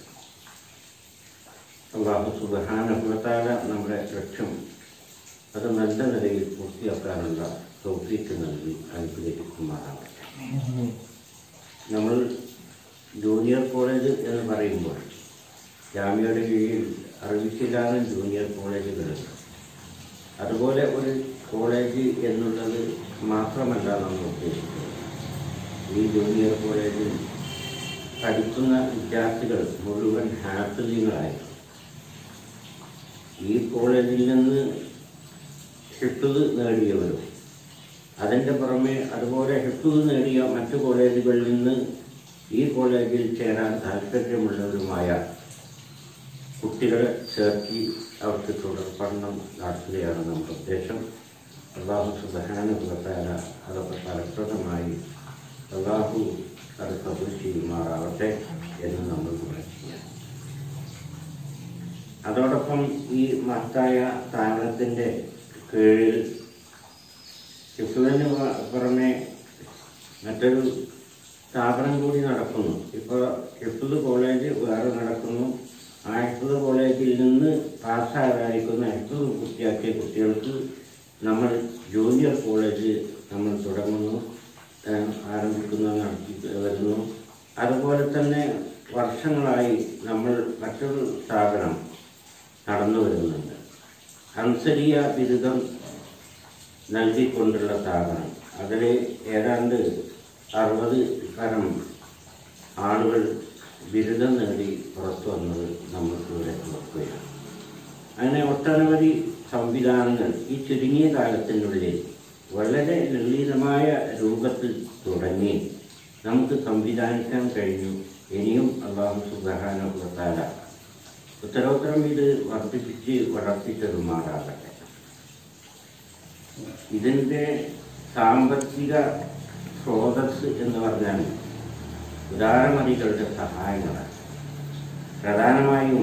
E: അള്ളാഹു സുബഹാനുഭവത്താല നമ്മുടെ ലക്ഷ്യം അത് നല്ല നിലയിൽ പൂർത്തിയാക്കാനുള്ള സൗകര്യത്തിൽ നൽകി അനുഗ്രഹിക്കുമാറാവട്ടെ നമ്മൾ ജൂനിയർ കോളേജ് എന്ന് പറയുമ്പോൾ ജാമ്യയുടെ കീഴിൽ അറുപത്തിലാനും ജൂനിയർ കോളേജുകളുണ്ട് അതുപോലെ ഒരു കോളേജ് എന്നുള്ളത് മാത്രമല്ല നമ്മൾ ഉദ്ദേശിക്കുന്നത് ഈ ജൂനിയർ കോളേജിൽ പഠിക്കുന്ന വിദ്യാർത്ഥികൾ മുഴുവൻ ഹാഫിലിങ്ങളായിരുന്നു ഈ കോളേജിൽ നിന്ന് ഹിഫ്ത് നേടിയവരും അതിൻ്റെ പുറമെ അതുപോലെ ഹിഫ്ത് നേടിയ മറ്റു കോളേജുകളിൽ നിന്ന് ഈ കോളേജിൽ ചേരാൻ താല്പര്യമുള്ളവരുമായ കുട്ടികളെ ചേർത്തി അവർക്ക് തുടർ പഠനം നടത്തുകയാണ് നമ്മുടെ ഉദ്ദേശം അള്ളാഹു സുബഹാനുഭവത്താല അതൊക്കെ ഫലപ്രദമായി അള്ളാഹു അത് കബൂൽ ചെയ്യുമാറാവട്ടെ എന്ന് നമ്മൾ പറയുക അതോടൊപ്പം ഈ മഹത്തായ സ്ഥാപനത്തിൻ്റെ കീഴിൽ ഹിഫുവിന് പുറമെ മറ്റൊരു സ്ഥാപനം കൂടി നടക്കുന്നു ഇപ്പോൾ ഹിഫുദ് കോളേജ് വേറെ നടക്കുന്നു ആ ഹിഫുദ് കോളേജിൽ നിന്ന് പാസ്സാകാതിരിക്കുന്ന ഹിഫുദ് പൂർത്തിയാക്കിയ കുട്ടികൾക്ക് നമ്മൾ ജൂനിയർ കോളേജ് നമ്മൾ തുടങ്ങുന്നു ഏഹ് ആരംഭിക്കുന്നു നടത്തി വരുന്നു അതുപോലെ തന്നെ വർഷങ്ങളായി നമ്മൾ മറ്റൊരു സ്ഥാപനം നടന്നു വരുന്നുണ്ട് അൻസരിയ ബിരുദം നൽകിക്കൊണ്ടുള്ള സ്ഥാപനം അതിൽ ഏതാണ്ട് അറുപത് തരം ആളുകൾ ബിരുദം നേടി പുറത്തു വന്നത് നമ്മൾക്കിവിടെ നോക്കുകയാണ് അങ്ങനെ ഒട്ടനവധി സംവിധാനങ്ങൾ ഈ ചുരുങ്ങിയ കാലത്തിനുള്ളിൽ വളരെ ലളിതമായ രൂപത്തിൽ തുടങ്ങി നമുക്ക് സംവിധാനിക്കാൻ കഴിഞ്ഞു ഇനിയും അള്ളാഹു സുബാനുഭവത്താല ഉത്തരോത്തരം ഇത് വർദ്ധിപ്പിച്ച് വളർത്തിച്ചതുമാറാകട്ടെ ഇതിൻ്റെ സാമ്പത്തിക സ്രോതസ് എന്ന് പറഞ്ഞാൽ ഉദാരമതികളുടെ സഹായങ്ങളാണ് പ്രധാനമായും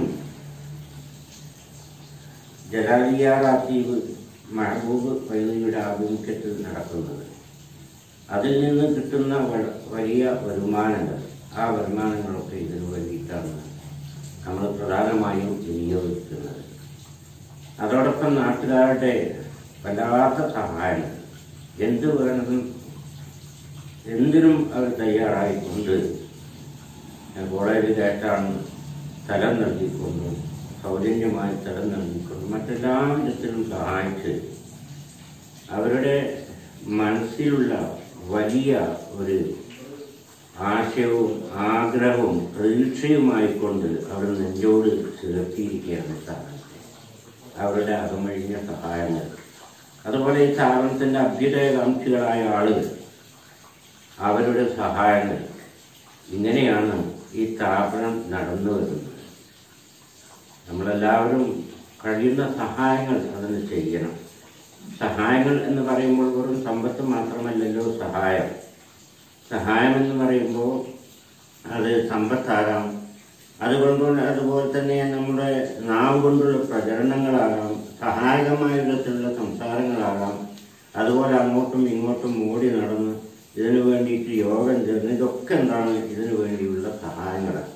E: ജലാലിയ റാത്തീവ് മഹബൂബ് പൈലിയുടെ ആഭിമുഖ്യത്തിൽ നടക്കുന്നത് അതിൽ നിന്ന് കിട്ടുന്ന വ- വലിയ വരുമാനങ്ങൾ ആ വരുമാനങ്ങളൊക്കെ ഇതിനു വേണ്ടിയിട്ടാണ് നമ്മൾ പ്രധാനമായും വിനിയോഗിക്കുന്നത് അതോടൊപ്പം നാട്ടുകാരുടെ വല്ലാത്ത സഹായം എന്ത് വേണമെന്നും എന്തിനും അവർ തയ്യാറായിക്കൊണ്ട് കോളേജ് കയറ്റാണ് സ്ഥലം നൽകിക്കൊണ്ടും സൗജന്യമായി സ്ഥലം നൽകിക്കൊണ്ടും മറ്റെല്ലാ വിധത്തിലും സഹായിച്ച് അവരുടെ മനസ്സിലുള്ള വലിയ ഒരു ആശയവും ആഗ്രഹവും പ്രതീക്ഷയുമായിക്കൊണ്ട് അവർ നെഞ്ചോട് ചേർത്തിയിരിക്കുകയാണ് സ്ഥാപനത്തെ അവരുടെ അകമഴിഞ്ഞ സഹായങ്ങൾ അതുപോലെ ഈ സ്ഥാപനത്തിൻ്റെ അഭ്യുദയകാംക്ഷികളായ ആളുകൾ അവരുടെ സഹായങ്ങൾ ഇങ്ങനെയാണ് ഈ സ്ഥാപനം നടന്നു വരുന്നത് നമ്മളെല്ലാവരും കഴിയുന്ന സഹായങ്ങൾ അതിന് ചെയ്യണം സഹായങ്ങൾ എന്ന് പറയുമ്പോൾ വെറും സമ്പത്ത് മാത്രമല്ലല്ലോ സഹായം സഹായം എന്ന് പറയുമ്പോൾ അത് സമ്പത്താകാം അതുകൊണ്ട് അതുപോലെ തന്നെ നമ്മുടെ നാവ് കൊണ്ടുള്ള പ്രചരണങ്ങളാകാം സഹായകമായ വിധത്തിലുള്ള സംസാരങ്ങളാകാം അതുപോലെ അങ്ങോട്ടും ഇങ്ങോട്ടും ഓടി നടന്ന് ഇതിനു വേണ്ടിയിട്ട് യോഗം ചേർന്ന് ഇതൊക്കെ എന്താണ് ഇതിനു വേണ്ടിയുള്ള സഹായങ്ങളാണ്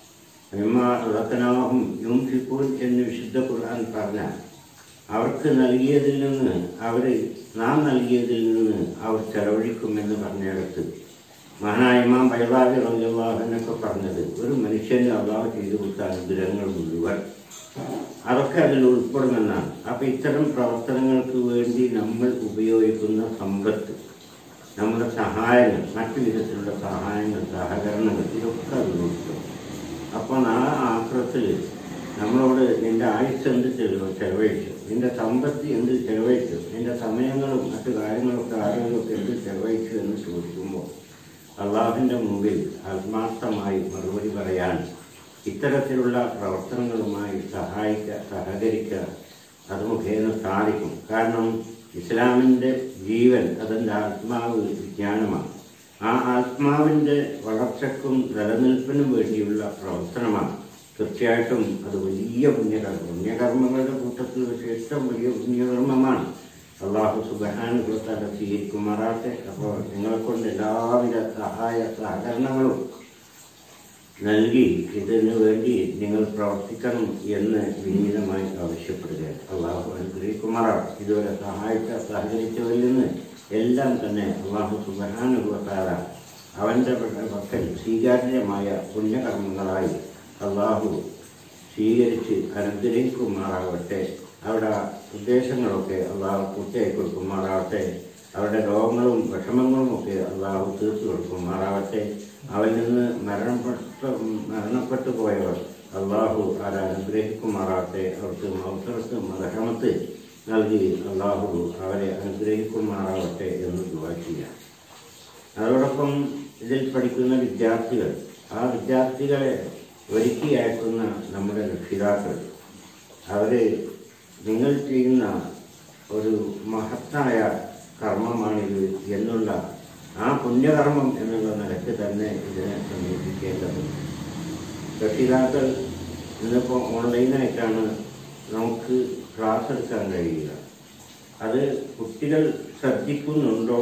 E: റത്തനാഹും യുംഫിക്കൂൻ എന്ന് വിശുദ്ധ ഖുർആൻ പറഞ്ഞ അവർക്ക് നൽകിയതിൽ നിന്ന് അവർ നാം നൽകിയതിൽ നിന്ന് അവർ ചെലവഴിക്കുമെന്ന് പറഞ്ഞിടത്ത് മഹാനായ ഇമാം ബൈബാബി റംജാഹനൊക്കെ പറഞ്ഞത് ഒരു മനുഷ്യന് അള്ളാഹ് ചെയ്തു കൊടുത്ത അനുഗ്രഹങ്ങൾ മുഴുവൻ അതൊക്കെ അതിൽ ഉൾപ്പെടുമെന്നാണ് അപ്പം ഇത്തരം പ്രവർത്തനങ്ങൾക്ക് വേണ്ടി നമ്മൾ ഉപയോഗിക്കുന്ന സമ്പത്ത് നമ്മുടെ സഹായങ്ങൾ മറ്റു വിധത്തിലുള്ള സഹായങ്ങൾ സഹകരണങ്ങൾ ഇതൊക്കെ അതിൽ ഉൾപ്പെടും അപ്പോൾ ആ ആക്രത്തിൽ നമ്മളോട് നിന്റെ ആയുസ് എന്ത് ചെലവ് ചെലവഴിച്ചു നിന്റെ സമ്പത്ത് എന്ത് ചെലവഴിച്ചു നിന്റെ സമയങ്ങളും മറ്റു കാര്യങ്ങളൊക്കെ ആരോഗ്യമൊക്കെ എന്ത് ചെലവഴിച്ചു എന്ന് ചോദിക്കുമ്പോൾ അള്ളാഹുവിൻ്റെ മുമ്പിൽ ആത്മാർത്ഥമായി മറുപടി പറയാൻ ഇത്തരത്തിലുള്ള പ്രവർത്തനങ്ങളുമായി സഹായിക്കുക സഹകരിക്കുക അത് മുഖേന സാധിക്കും കാരണം ഇസ്ലാമിൻ്റെ ജീവൻ അതിൻ്റെ ആത്മാവ് വിജ്ഞാനമാണ് ആ ആത്മാവിൻ്റെ വളർച്ചയ്ക്കും നിലനിൽപ്പിനും വേണ്ടിയുള്ള പ്രവർത്തനമാണ് തീർച്ചയായിട്ടും അത് വലിയ പുണ്യകർമ്മം പുണ്യകർമ്മങ്ങളുടെ കൂട്ടത്തിൽ വെച്ച് ഏറ്റവും വലിയ പുണ്യകർമ്മമാണ് അള്ളാഹു സുബാനുഭവത്താല സ്വീകരിക്കുമാറാട്ടെ അപ്പോൾ നിങ്ങളെ കൊണ്ട് എല്ലാവിധ സഹായ സഹകരണങ്ങളും നൽകി ഇതിനു വേണ്ടി നിങ്ങൾ പ്രവർത്തിക്കണം എന്ന് വിനീതമായി ആവശ്യപ്പെടുകയാണ് അള്ളാഹു അനുഗ്രഹിക്കുമാറാണ് ഇതുവരെ സഹായിച്ച സഹകരിച്ചവരിൽ നിന്ന് എല്ലാം തന്നെ അള്ളാഹു സുബാനുഭവത്താല അവൻ്റെ പക്കൽ സ്വീകാര്യമായ പുണ്യകർമ്മങ്ങളായി അള്ളാഹു സ്വീകരിച്ച് അനുഗ്രഹിക്കുമാറാവട്ടെ അവിടെ ഉദ്ദേശങ്ങളൊക്കെ അള്ളാഹു പൂർത്തിയാക്കി കൊടുക്കുമാറാവട്ടെ അവരുടെ രോഗങ്ങളും വിഷമങ്ങളും ഒക്കെ അള്ളാഹു തീർത്തു കൊടുക്കുമാറാവട്ടെ അവരിൽ നിന്ന് മരണപ്പെട്ട മരണപ്പെട്ടു പോയവർ അള്ളാഹു അവരെ അനുഗ്രഹിക്കുമാറാവട്ടെ അവർക്ക് മൗസറത്ത് മലഹമത്ത് നൽകി അള്ളാഹു അവരെ അനുഗ്രഹിക്കുമാറാവട്ടെ എന്ന് ദുവാ ചെയ്യാം അതോടൊപ്പം ഇതിൽ പഠിക്കുന്ന വിദ്യാർത്ഥികൾ ആ വിദ്യാർത്ഥികളെ ഒരുക്കി അയക്കുന്ന നമ്മുടെ രക്ഷിതാക്കൾ അവർ നിങ്ങൾ ചെയ്യുന്ന ഒരു മഹത്തായ കർമ്മമാണിത് എന്നുള്ള ആ പുണ്യകർമ്മം എന്നുള്ള നിലയ്ക്ക് തന്നെ ഇതിനെ സമീപിക്കേണ്ടതുണ്ട് രക്ഷിതാക്കൾ ഇന്നിപ്പോൾ ഓൺലൈനായിട്ടാണ് നമുക്ക് ക്ലാസ് എടുക്കാൻ കഴിയുക അത് കുട്ടികൾ ശ്രദ്ധിക്കുന്നുണ്ടോ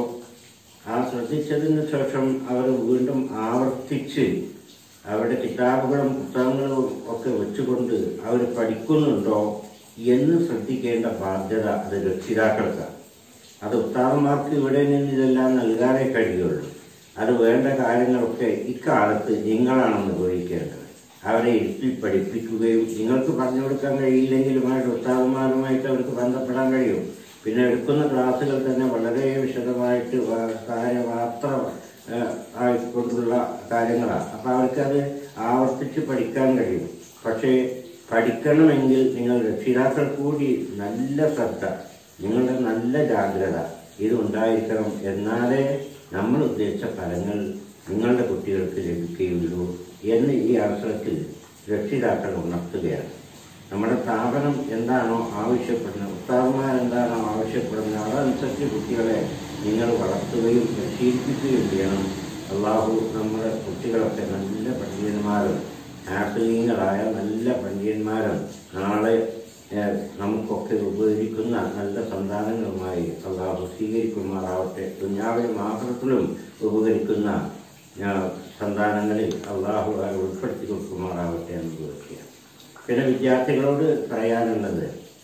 E: ആ ശ്രദ്ധിച്ചതിന് ശേഷം അവർ വീണ്ടും ആവർത്തിച്ച് അവരുടെ കിതാബുകളും പുസ്തകങ്ങളും ഒക്കെ വെച്ചുകൊണ്ട് അവർ പഠിക്കുന്നുണ്ടോ എന്ന് ശ്രദ്ധിക്കേണ്ട ബാധ്യത അത് രക്ഷിതാക്കൾക്കാണ് അത് ഉസ്താദന്മാർക്ക് ഇവിടെ നിന്ന് ഇതെല്ലാം നൽകാനേ കഴിയുള്ളൂ അത് വേണ്ട കാര്യങ്ങളൊക്കെ ഇക്കാലത്ത് നിങ്ങളാണ് നിർവഹിക്കേണ്ടത് അവരെ ഇരുത്തി പഠിപ്പിക്കുകയും നിങ്ങൾക്ക് പറഞ്ഞു കൊടുക്കാൻ കഴിയില്ലെങ്കിലുമായിട്ട് ഉസ്താദന്മാരുമായിട്ട് അവർക്ക് ബന്ധപ്പെടാൻ കഴിയും പിന്നെ എടുക്കുന്ന ക്ലാസ്സുകൾ തന്നെ വളരെ വിശദമായിട്ട് വ- കാര്യമാത്ര ഏഹ്, ആയിക്കൊണ്ടുള്ള കാര്യങ്ങളാണ് അപ്പോൾ അവർക്കത് ആവർത്തിച്ച് പഠിക്കാൻ കഴിയും പക്ഷേ പഠിക്കണമെങ്കിൽ നിങ്ങൾ രക്ഷിതാക്കൾ കൂടി നല്ല ശ്രദ്ധ നിങ്ങളുടെ നല്ല ജാഗ്രത ഇതുണ്ടായിരിക്കണം എന്നാലേ നമ്മൾ ഉദ്ദേശിച്ച ഫലങ്ങൾ നിങ്ങളുടെ കുട്ടികൾക്ക് ലഭിക്കുകയുള്ളൂ എന്ന് ഈ അവസരത്തിൽ രക്ഷിതാക്കൾ ഉണർത്തുകയാണ് നമ്മുടെ സ്ഥാപനം എന്താണോ ആവശ്യപ്പെടുന്നത് ഉസ്താദന്മാർ എന്താണോ ആവശ്യപ്പെടുന്നത് അതനുസരിച്ച് കുട്ടികളെ നിങ്ങൾ വളർത്തുകയും പരിശീലിപ്പിക്കുകയും ചെയ്യണം അള്ളാഹു നമ്മുടെ കുട്ടികളൊക്കെ നല്ല പണ്ഡിതന്മാരും ഹാപ്പിലീങ്ങളായ നല്ല പണ്ഡിതന്മാരും നാളെ ഏഹ്, നമുക്കൊക്കെ ഉപകരിക്കുന്ന നല്ല സന്താനങ്ങളുമായി അള്ളാഹു സ്വീകരിക്കുമാറാവട്ടെ ദുഞ്ഞാവിലും ആഹ്റത്തിലും ഉപകരിക്കുന്ന ഏഹ്, സന്താനങ്ങളിൽ അള്ളാഹു അവരെ ഉൾപ്പെടുത്തി കൊടുക്കുമാറാവട്ടെ എന്ന് ചോദിക്കുക പിന്നെ വിദ്യാർത്ഥികളോട് പറയാനുള്ളത്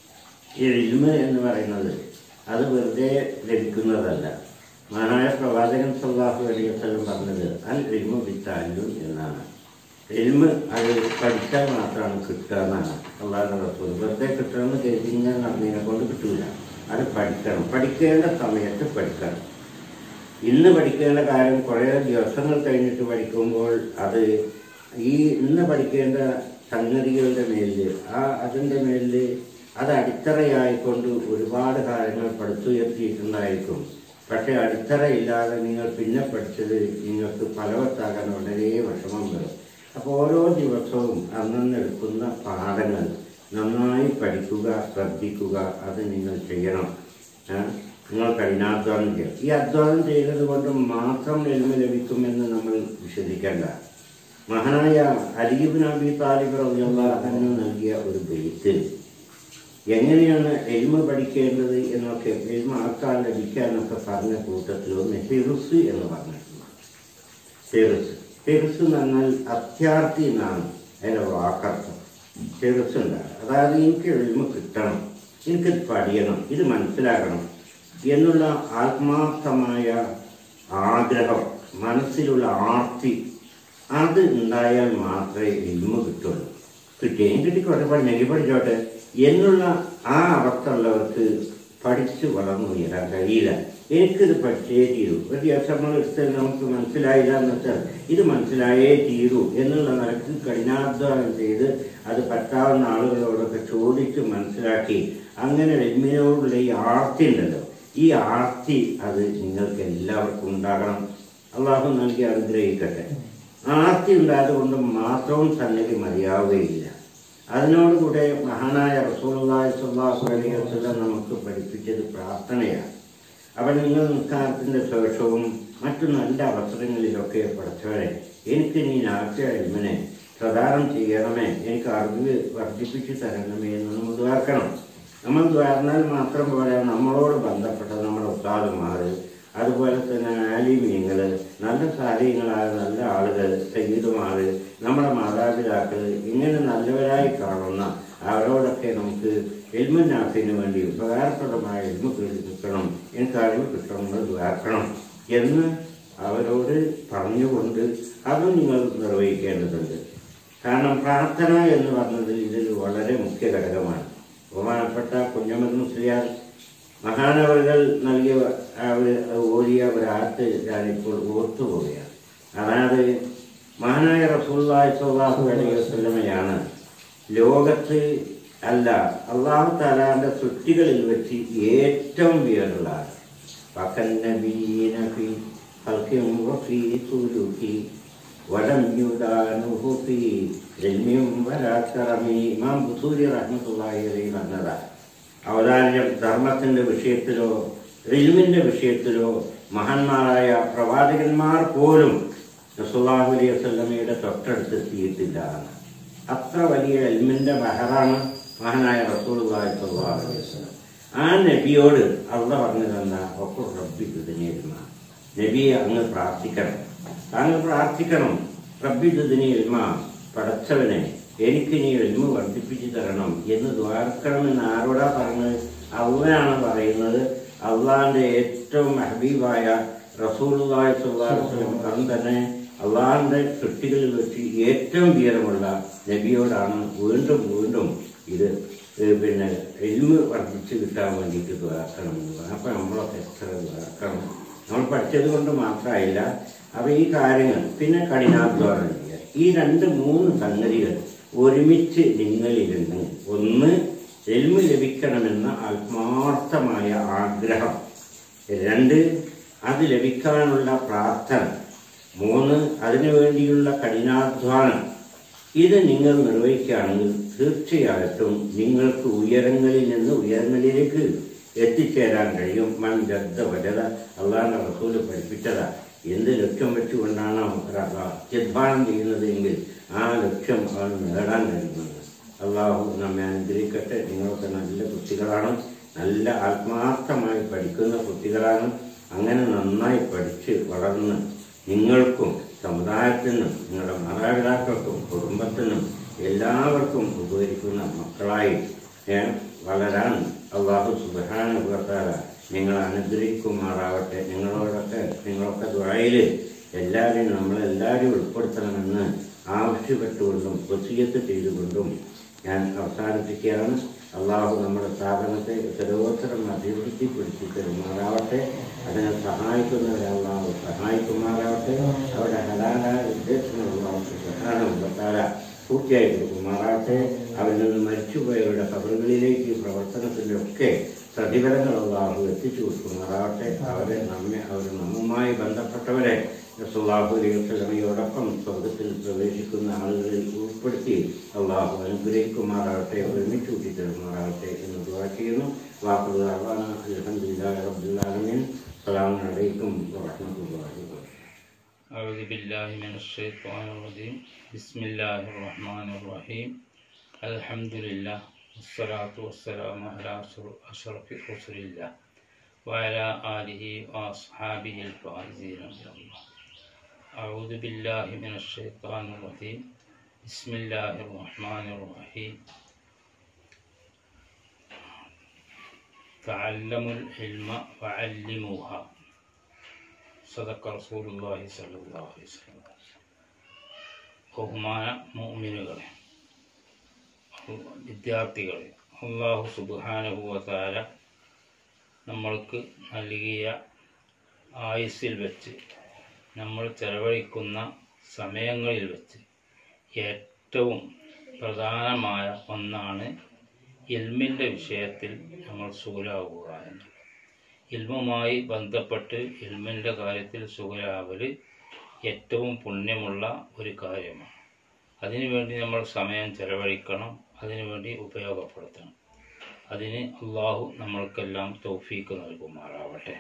E: ഈ ഇൽമ എന്ന് പറയുന്നത് അത് വെറുതെ ലഭിക്കുന്നതല്ല മഹാനായ പ്രവാചകൻ സല്ലാഹു അലൈഹി വസല്ലം പറഞ്ഞത് അൽ ഇൽമു ബിത്താലു എന്നാണ് ഇൽമ് അത് പഠിച്ചാൽ മാത്രമാണ് കിട്ടുക എന്നാണ് അള്ളാഹുടെ റസൂൽ വെറുതെ കിട്ടണമെന്ന് കരുതി ഇങ്ങനെ നടന്നതിനെ കൊണ്ട് കിട്ടൂല അത് പഠിക്കണം പഠിക്കേണ്ട സമയത്ത് പഠിക്കണം ഇന്ന് പഠിക്കേണ്ട കാര്യം കുറേ ദിവസങ്ങൾ കഴിഞ്ഞിട്ട് പഠിക്കുമ്പോൾ അത് ഈ ഇന്ന് പഠിക്കേണ്ട സംഗതികളുടെ മേലിൽ ആ അതിൻ്റെ മേലിൽ അത് അടിത്തറയായിക്കൊണ്ട് ഒരുപാട് കാര്യങ്ങൾ പടുത്തുയർത്തിയിട്ടുണ്ടായിരിക്കും പക്ഷേ അടിത്തറയില്ലാതെ നിങ്ങൾ പിന്നെ പഠിച്ചത് നിങ്ങൾക്ക് ഫലവത്താകാൻ വളരെ വിഷമം വരും അപ്പോൾ ഓരോ ദിവസവും അന്നന്ന് എടുക്കുന്ന പാഠങ്ങൾ നന്നായി പഠിക്കുക ശ്രദ്ധിക്കുക അത് നിങ്ങൾ ചെയ്യണം ഏ? നിങ്ങൾ കഠിനാധ്വാനം ചെയ്യണം ഈ അധ്വാനം ചെയ്തത് കൊണ്ട് മാത്രം എളിമ ലഭിക്കുമെന്ന് നമ്മൾ വിശ്വസിക്കേണ്ട മഹാനായ അലിബിൻ അബി താലിബ് റബിഅള്ളാഹു നൽകിയ ഒരു ബെയ്ത്തിൽ എങ്ങനെയാണ് എൽമ പഠിക്കേണ്ടത് എന്നൊക്കെ എൽമ ആക്കാൻ ലഭിക്കാനൊക്കെ പറഞ്ഞ കൂട്ടത്തിൽ ഒന്ന് ഹിറുസ് എന്ന് പറഞ്ഞിട്ടുണ്ട് ഹിറുസ് ഹിറുസ് എന്ന് പറഞ്ഞാൽ അത്യാർത്ഥി എന്നാണ് അതിൻ്റെ വാക്കർത്ഥം ഹിറുസ് ഉണ്ടാകും അതായത് എനിക്ക് എൽമ കിട്ടണം എനിക്കിത് പഠിയണം ഇത് മനസ്സിലാക്കണം എന്നുള്ള ആത്മാർത്ഥമായ ആഗ്രഹം മനസ്സിലുള്ള ആർത്തി അത് ഉണ്ടായാൽ മാത്രമേ എൽമ കിട്ടുള്ളൂ കിട്ടുകയും കിട്ടിക്കോട്ടെ പഠിച്ചെങ്കിൽ പഠിച്ചോട്ടെ എന്നുള്ള ആ അവസ്ഥ ഉള്ളവർക്ക് പഠിച്ച് വളർന്നു ഉയരാൻ കഴിയില്ല എനിക്കിത് പഠിച്ചേ തീരൂ ഒരു ദിവസം നമ്മൾ എടുത്ത് നമുക്ക് മനസ്സിലായില്ല എന്ന് വെച്ചാൽ ഇത് മനസ്സിലായേ തീരൂ എന്നുള്ള നിലക്ക് കഠിനാധ്വാനം ചെയ്ത് അത് പറ്റാവുന്ന ആളുകളോടൊക്കെ ചോദിച്ച് മനസ്സിലാക്കി അങ്ങനെ എൽമിനോടുള്ള ഈ ആർത്തി ഉണ്ടല്ലോ ഈ ആർത്തി അത് നിങ്ങൾക്ക് എല്ലാവർക്കും ഉണ്ടാകണം അള്ളാഹു നൽകി അനുഗ്രഹിക്കട്ടെ ആർത്തി ഉണ്ടായതുകൊണ്ട് മാത്രവും സന്നിധി മതിയാവുകയില്ല അതിനോടുകൂടെ മഹാനായ റസൂലുള്ളാഹി സ്വല്ലല്ലാഹു അലൈഹി വസല്ലം നമുക്ക് പഠിപ്പിച്ചത് പ്രാർത്ഥനയാണ് അവൻ നിങ്ങൾ നിസ്കാരത്തിൻ്റെ ശേഷവും മറ്റു നല്ല അവസരങ്ങളിലൊക്കെ പഠിച്ചവരെ എനിക്ക് നീ നാട്യ എൽമിനെ പ്രദാനം ചെയ്യണമേ എനിക്ക് അറിവ് വർദ്ധിപ്പിച്ചു തരണമേ എന്ന് നമ്മൾ ദ്വാർക്കണം നമ്മൾ ദ്വാർന്നാൽ മാത്രം പോരാ നമ്മളോട് ബന്ധപ്പെട്ട നമ്മുടെ ഉസ്താദുമാർ അതുപോലെ തന്നെ ആലിമീങ്ങൾ നല്ല സാഹചര്യങ്ങളായ നല്ല ആളുകൾ സയ്യിദുമാർ നമ്മുടെ മാതാപിതാക്കൾ ഇങ്ങനെ നല്ലവരായി കാണുന്ന അവരോടൊക്കെ നമുക്ക് എൽമുനാഫിന് വേണ്ടി ഉപകാരപ്രദമായ എൽമ കിട്ടണം എനിക്ക് അറിവ് കിട്ടണമെന്ന് ദ്വാർക്കണം എന്ന് അവരോട് പറഞ്ഞുകൊണ്ട് അതും നിങ്ങൾ നിർവഹിക്കേണ്ടതുണ്ട് കാരണം പ്രാർത്ഥന എന്ന് പറഞ്ഞതിൽ ഇതിൽ വളരെ മുഖ്യ ഘടകമാണ് ബഹുമാനപ്പെട്ട കുഞ്ഞമ്മദ് മുസ്ലിയാർ മഹാനവറുകൾ നൽകിയ അവർ ഓടിയ ഒരാട്ട് ഞാനിപ്പോൾ ഓർത്തുപോവുകയാണ് അതായത് മഹാനായ റസൂല്ലാഹി സ്വല്ലാഹു അലൈഹി വസല്ലമയാണ് ലോകത്ത് അല്ല അള്ളാഹു താലാന്റെ സൃഷ്ടികളിൽ വെച്ച് ഏറ്റവും ഉയർന്നുള്ള ആൾ ഫകന്നബീന ഫീ ഖൽഖിൻ വഫീ സുലൂക്കി വലം യുദാനുഹു ഫീ ഇൽമിൻ വലാ കറമി ഇമാം ബുസൂരി റഹ്മത്തുള്ളാഹി അലൈഹി പറഞ്ഞതാണ് അവതാരം ധർമ്മത്തിന്റെ വിഷയത്തിലോ ഇൽമിന്റെ വിഷയത്തിലോ മഹാന്മാരായ പ്രവാചകന്മാർ പോലും റസൂല്ലാഹു അലൈഹി വസല്ലമയുടെ തൊട്ടടുത്ത് എത്തിയിട്ടില്ല എന്ന്. അത്ര വലിയ എൽമിന്റെ ബഹറാണ് മഹാനായ റസൂലുള്ളാഹി സ്വല്ലല്ലാഹു അലൈഹി വസല്ലം ആ നബിയോട് അള്ള പറഞ്ഞത് എന്താ ഒക്കെ റബ്ബി ദുനിയൽമ നബിയെ അങ്ങ് പ്രാർത്ഥിക്കണം താങ്കൾ പ്രാർത്ഥിക്കണം റബ്ബി ദുനിയൽമ പടച്ചവനെ എനിക്ക് നീ എൽമ വർദ്ധിപ്പിച്ചു തരണം എന്ന് ദ്വാർക്കണമെന്ന് ആരോടാ പറഞ്ഞത് അള്ളയാണ് പറയുന്നത് അള്ളാന്റെ ഏറ്റവും ഹബീബായ റസൂലുള്ളാഹി സ്വല്ലല്ലാഹു അലൈഹി വസല്ലം അന്ന് തന്നെ അള്ളാഹിന്റെ സൃഷ്ടികളിൽ വെച്ച് ഏറ്റവും വീരമുള്ള നബിയോടാണ് വീണ്ടും വീണ്ടും ഇത് ഏഹ് പിന്നെ എൽമ് വർദ്ധിച്ച് കിട്ടാൻ വേണ്ടിയിട്ട് ദ്വാർക്കണം എന്ന് പറഞ്ഞു അപ്പൊ നമ്മളൊക്കെ എത്ര ദ്വാർക്കണം നമ്മൾ പഠിച്ചത് കൊണ്ട് മാത്രമായില്ല അപ്പൊ ഈ കാര്യങ്ങൾ പിന്നെ കഠിനാധ്വാനം ചെയ്യുക ഈ രണ്ട് മൂന്ന് സംഗതികൾ ഒരുമിച്ച് നിങ്ങളിരുന്ന് ഒന്ന് എൽമ് ലഭിക്കണമെന്ന ആത്മാർത്ഥമായ ആഗ്രഹം രണ്ട് അത് ലഭിക്കാനുള്ള പ്രാർത്ഥന മൂന്ന് അതിനു വേണ്ടിയുള്ള കഠിനാധ്വാനം ഇത് നിങ്ങൾ നിർവഹിക്കുകയാണെങ്കിൽ തീർച്ചയായിട്ടും നിങ്ങൾക്ക് ഉയരങ്ങളിൽ നിന്ന് ഉയരങ്ങളിലേക്ക് എത്തിച്ചേരാൻ കഴിയും മൺ ജദ്ദ വജത അള്ളാഹുന്റെ റസൂല് പഠിപ്പിച്ചതാ എന്ത് ലക്ഷ്യം വെച്ചുകൊണ്ടാണ് ഒരാൾ അത്യധ്വാനം ചെയ്യുന്നത് എങ്കിൽ ആ ലക്ഷ്യം അവൻ നേടാൻ കഴിയുന്നത് അള്ളാഹു നമ്മെ അനുഗ്രഹിക്കട്ടെ നിങ്ങളൊക്കെ നല്ല കുട്ടികളാണ് നല്ല ആത്മാർത്ഥമായി പഠിക്കുന്ന കുട്ടികളാണ് അങ്ങനെ നന്നായി പഠിച്ച് വളർന്ന് നിങ്ങൾക്കും സമുദായത്തിനും നിങ്ങളുടെ മാതാപിതാക്കൾക്കും കുടുംബത്തിനും എല്ലാവർക്കും ഉപകരിക്കുന്ന മക്കളായി ഞാൻ വളരാൻ അള്ളാഹു സുബാനുഭവത്താല നിങ്ങൾ അനുഗ്രഹിക്കുമാറാവട്ടെ നിങ്ങളോടൊക്കെ നിങ്ങളൊക്കെ ദ്വായിൽ എല്ലാവരെയും നമ്മളെല്ലാവരും ഉൾപ്പെടുത്തണമെന്ന് ആവശ്യപ്പെട്ടുകൊണ്ടും വസീയത്ത് ചെയ്തുകൊണ്ടും ഞാൻ അവസാനിപ്പിക്കുകയാണ് അള്ളാഹു നമ്മുടെ സ്ഥാപനത്തെ ഉത്തരോത്തരം അഭിവൃദ്ധിപ്പെടുത്തി തരുമാറാവട്ടെ അതിനെ സഹായിക്കുന്നവരെ അള്ളാഹു സഹായിക്കുമാറാവട്ടെ അവരുടെ ഹലാലായ ഉദ്ദേശങ്ങൾ അള്ളാഹു പ്രധാനമുള്ളത്താല പൂർത്തിയായി കൊടുക്കുമാറാവട്ടെ അവരിൽ നിന്ന് മരിച്ചുപോയവരുടെ കബറുകളിലേക്ക് ഈ പ്രവർത്തനത്തിൻ്റെ ഒക്കെ പ്രതിഫലങ്ങൾ അള്ളാഹു എത്തിച്ചു കൊടുക്കുമാറാവട്ടെ അവരെ നമ്മെ അവർ നമ്മുമായി ബന്ധപ്പെട്ടവരെ റസൂലുള്ളാഹി അലൈഹി വസല്ലമയോടൊപ്പം സ്വർഗത്തിൽ പ്രവേശിക്കുന്ന ആളുകളിൽ ഉൾപ്പെടുത്തി അള്ളാഹു അനുഗ്രഹിക്കുമാറാവട്ടെ ഒരുമിച്ച് കൂട്ടിത്തരുമാറാവട്ടെ എന്ന് ദുആ ചെയ്യുന്നു വാക്കുകൾ അലഹദില്ലാ റബ്ബുൽ ആലമീൻ അസ്സലാമു അലൈക്കും വറഹ്മത്തുള്ളാഹി വബറകാതുഹു
F: أعوذ بالله من الشيطان الرجيم بسم الله الرحمن الرحيم الحمد لله والصلاة والسلام على أشر- أشرف رسل الله وعلى آله وأصحابه الفائزين من الله أعوذ بالله من الشيطان الرجيم بسم الله الرحمن الرحيم تعلموا العلم وعلموها صدق رسول الله صلى الله عليه وسلم ബഹുമാന മോമിനുകളെ വിദ്യാർത്ഥികളെ അള്ളാഹു സുബാനുഭവത്താര നമ്മൾക്ക് നൽകിയ ആയുസ്സിൽ വെച്ച് നമ്മൾ ചെലവഴിക്കുന്ന സമയങ്ങളിൽ വെച്ച് ഏറ്റവും പ്രധാനമായ ഒന്നാണ് ഇൽമിൻ്റെ വിഷയത്തിൽ നമ്മൾ സുഖലാവുക എന്നുള്ളത് ഇൽമുമായി ബന്ധപ്പെട്ട് ഇൽമിൻ്റെ കാര്യത്തിൽ സുഖലാവൽ ഏറ്റവും പുണ്യമുള്ള ഒരു കാര്യമാണ് അതിനുവേണ്ടി നമ്മൾ സമയം ചെലവഴിക്കണം അതിനുവേണ്ടി ഉപയോഗപ്പെടുത്തണം അതിന് അള്ളാഹു നമ്മൾക്കെല്ലാം തൗഫീക്ക് നൽകുമാറാവട്ടെ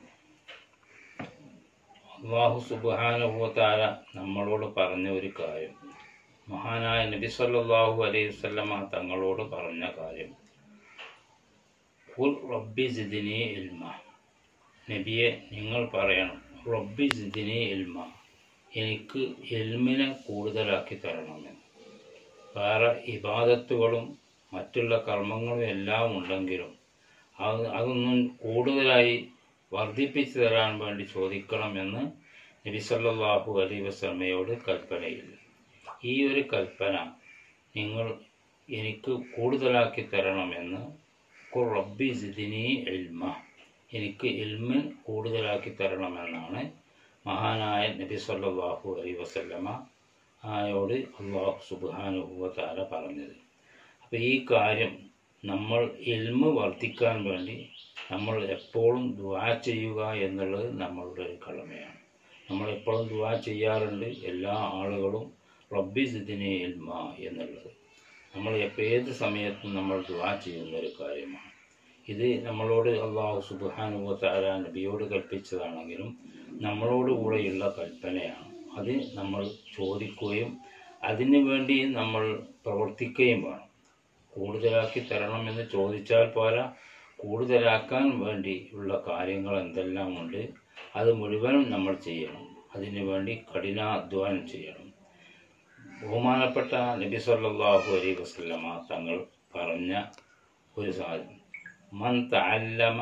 F: അള്ളാഹു സുബാനുഭവത്താര നമ്മളോട് പറഞ്ഞ ഒരു കാര്യം മഹാനായ നബി സല്ലല്ലാഹു അലൈഹി വസല്ലമ തങ്ങളോട് പറഞ്ഞ കാര്യം ഖുൽ റബ്ബി സിദിനി ഇൽമ നബിയെ നിങ്ങൾ പറയണം റബ്ബി സിദിനി ഇൽമ എനിക്ക് ഇൽമിനെ കൂടുതലാക്കി തരണമെന്ന് വേറെ ഇബാദത്തുകളും മറ്റുള്ള കർമ്മങ്ങളും എല്ലാം ഉണ്ടെങ്കിലും അത് അതൊന്നും കൂടുതലായി വർദ്ധിപ്പിച്ചു തരാൻ വേണ്ടി ചോദിക്കണമെന്ന് നബി സല്ലല്ലാഹു അലൈഹി വസല്ലമയോട് കൽപ്പനയില്ല ഈ ഒരു കൽപ്പന നിങ്ങൾ എനിക്ക് കൂടുതലാക്കി തരണമെന്ന് ഖുർ റബ്ബി സിദിനി ഇൽമ എനിക്ക് ഇൽമ് കൂടുതലാക്കി തരണമെന്നാണ് മഹാനായ നബി സല്ലല്ലാഹു അലൈഹി വസല്ലമ ആയോട് അള്ളാഹു സുബ്ഹാനഹു താര പറഞ്ഞത് അപ്പോൾ ഈ കാര്യം നമ്മൾ ഇൽമ് വർദ്ധിക്കാൻ വേണ്ടി നമ്മൾ എപ്പോഴും ദുആ ചെയ്യുക എന്നുള്ളത് നമ്മളുടെ ഒരു കടമയാണ് നമ്മൾ എപ്പോഴും ദുആ ചെയ്യാറുണ്ട് എല്ലാ ആളുകളും റബ്ബി സിദിനെ ഇൽമ എന്നുള്ളത് നമ്മൾ എപ്പോൾ ഏത് സമയത്തും നമ്മൾ ദുആ ചെയ്യുന്ന ഒരു കാര്യമാണ് ഇത് നമ്മളോട് അള്ളാഹു സുബ്ഹാനഹു തആല നബിയോട് കൽപ്പിച്ചതാണെങ്കിലും നമ്മളോട് കൂടെയുള്ള കൽപ്പനയാണ് അത് നമ്മൾ ചോദിക്കുകയും അതിനു വേണ്ടി നമ്മൾ പ്രവർത്തിക്കുകയും വേണം കൂടുതലാക്കി തരണമെന്ന് ചോദിച്ചാൽ പോരാ കൂടുതലാക്കാൻ വേണ്ടി ഉള്ള കാര്യങ്ങൾ എന്തെല്ലാം ഉണ്ട് അത് മുഴുവനും നമ്മൾ ചെയ്യണം അതിനു വേണ്ടി കഠിനാധ്വാനം ചെയ്യണം ബഹുമാനപ്പെട്ട നബി സല്ലല്ലാഹു അലൈഹി വസല്ലമ തങ്ങൾ പറഞ്ഞ ഒരു സാധനം മൻ തഅല്ലമ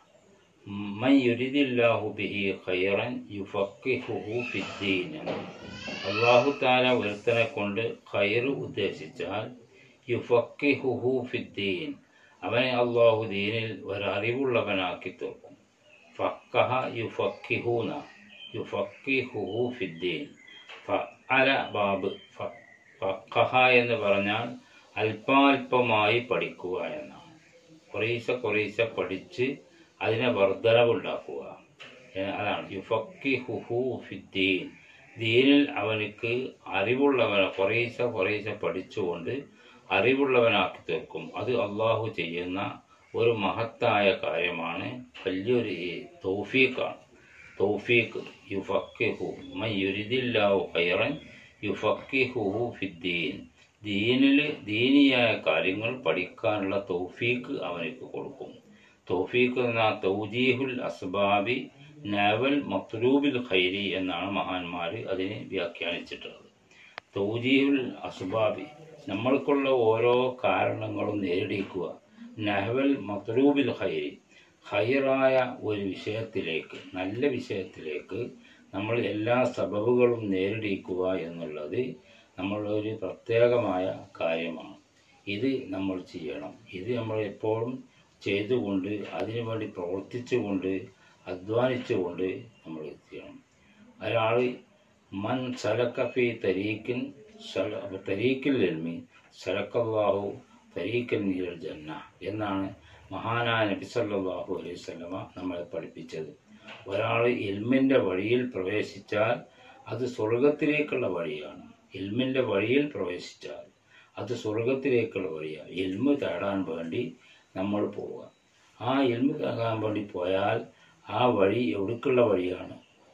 F: മൻ യുരിദില്ലാഹു ബിഹി ഖൈറൻ യുഫഖിഹുഹു ഫിദ്ദീൻ അല്ലാഹു തആല ഒരുത്തനെ കൊണ്ട് ഖൈർ ഉദ്ദേശിച്ചാൽ യുഫഖിഹുഹു ഫിദ്ദീൻ അവനെ അള്ളാഹു ദീനിൽ ഒരറിവുള്ളവനാക്കി തീർക്കും ഫക്കഹ യുഫക്കിഹൂന യുഫക്കിഹുഹു ഫിദ്ദീൻ ഫഅല ബാബ് ഫ- ഫക്കഹ എന്ന് പറഞ്ഞാൽ അല്പാൽപമായി പഠിക്കുക എന്നാണ് കുറേശ്ശെ കുറേശ്ശെ പഠിച്ച് അതിനെ വർധനവുണ്ടാക്കുക ഏ, അതാണ് യുഫക്കിഹുഹു ഫിദ്ദീൻ ദീനിൽ അവനിക്ക് അറിവുള്ളവനെ കുറേശ്ശെ കുറേശ്ശെ പഠിച്ചുകൊണ്ട് അറിവുള്ളവനാക്കി തീർക്കും അത് അള്ളാഹു ചെയ്യുന്ന ഒരു മഹത്തായ കാര്യമാണ് വലിയൊരു തൗഫീഖാണ് തൗഫീഖ് യുഫക്കിഹു മൻ യുരിദില്ലാഹു ഖൈറൻ യുഫക്കിഹുഹു ഫിദ്ദീൻ ദീനിൽ ദീനിയായ കാര്യങ്ങൾ പഠിക്കാനുള്ള തൗഫീഖ് അവനക്ക് കൊടുക്കും തൗഫീഖ് എന്ന തൗജീഹുൽ അസ്ബാബി നവൽ മത്ലൂബിൽ ഖൈരി എന്നാണ് മഹാന്മാർ അതിനെ വ്യാഖ്യാനിച്ചിട്ടുള്ളത് തൗജീഹുൽ അസ്ബാബി നമ്മൾക്കുള്ള ഓരോ കാരണങ്ങളും നേരിടിക്കുക നഹവൽ മത്ലൂബിൽ ഖൈരി ഹൈറായ ഒരു വിഷയത്തിലേക്ക് നല്ല വിഷയത്തിലേക്ക് നമ്മൾ എല്ലാ സബബുകളും നേരിടിക്കുക എന്നുള്ളത് നമ്മളുടെ ഒരു പ്രത്യേകമായ കാര്യമാണ് ഇത് നമ്മൾ ചെയ്യണം ഇത് നമ്മൾ എപ്പോഴും ചെയ്തുകൊണ്ട് അതിനുവേണ്ടി പ്രവർത്തിച്ചുകൊണ്ട് അധ്വാനിച്ചുകൊണ്ട് നമ്മൾ ചെയ്യണം ഒരാൾ മൻ സലക്കഫി തരീക്കിൻ സല തരീക്കിൽ എൽമി സലക്കല്ലാഹു തരീക്കൽ നീരൽ ജന്ന എന്നാണ് മഹാനായ നബി സല്ലല്ലാഹു അലൈഹി വസല്ലമ നമ്മളെ പഠിപ്പിച്ചത് ഒരാൾ ഇൽമിൻ്റെ വഴിയിൽ പ്രവേശിച്ചാൽ അത് സ്വർഗത്തിലേക്കുള്ള വഴിയാണ് ഇൽമിൻ്റെ വഴിയിൽ പ്രവേശിച്ചാൽ അത് സ്വർഗത്തിലേക്കുള്ള വഴിയാണ് ഇൽമ് തേടാൻ വേണ്ടി നമ്മൾ പോവുക ആ ഇൽമ് തേടാൻ വേണ്ടി പോയാൽ ആ വഴി എവിടേക്കുള്ള വഴിയാണ്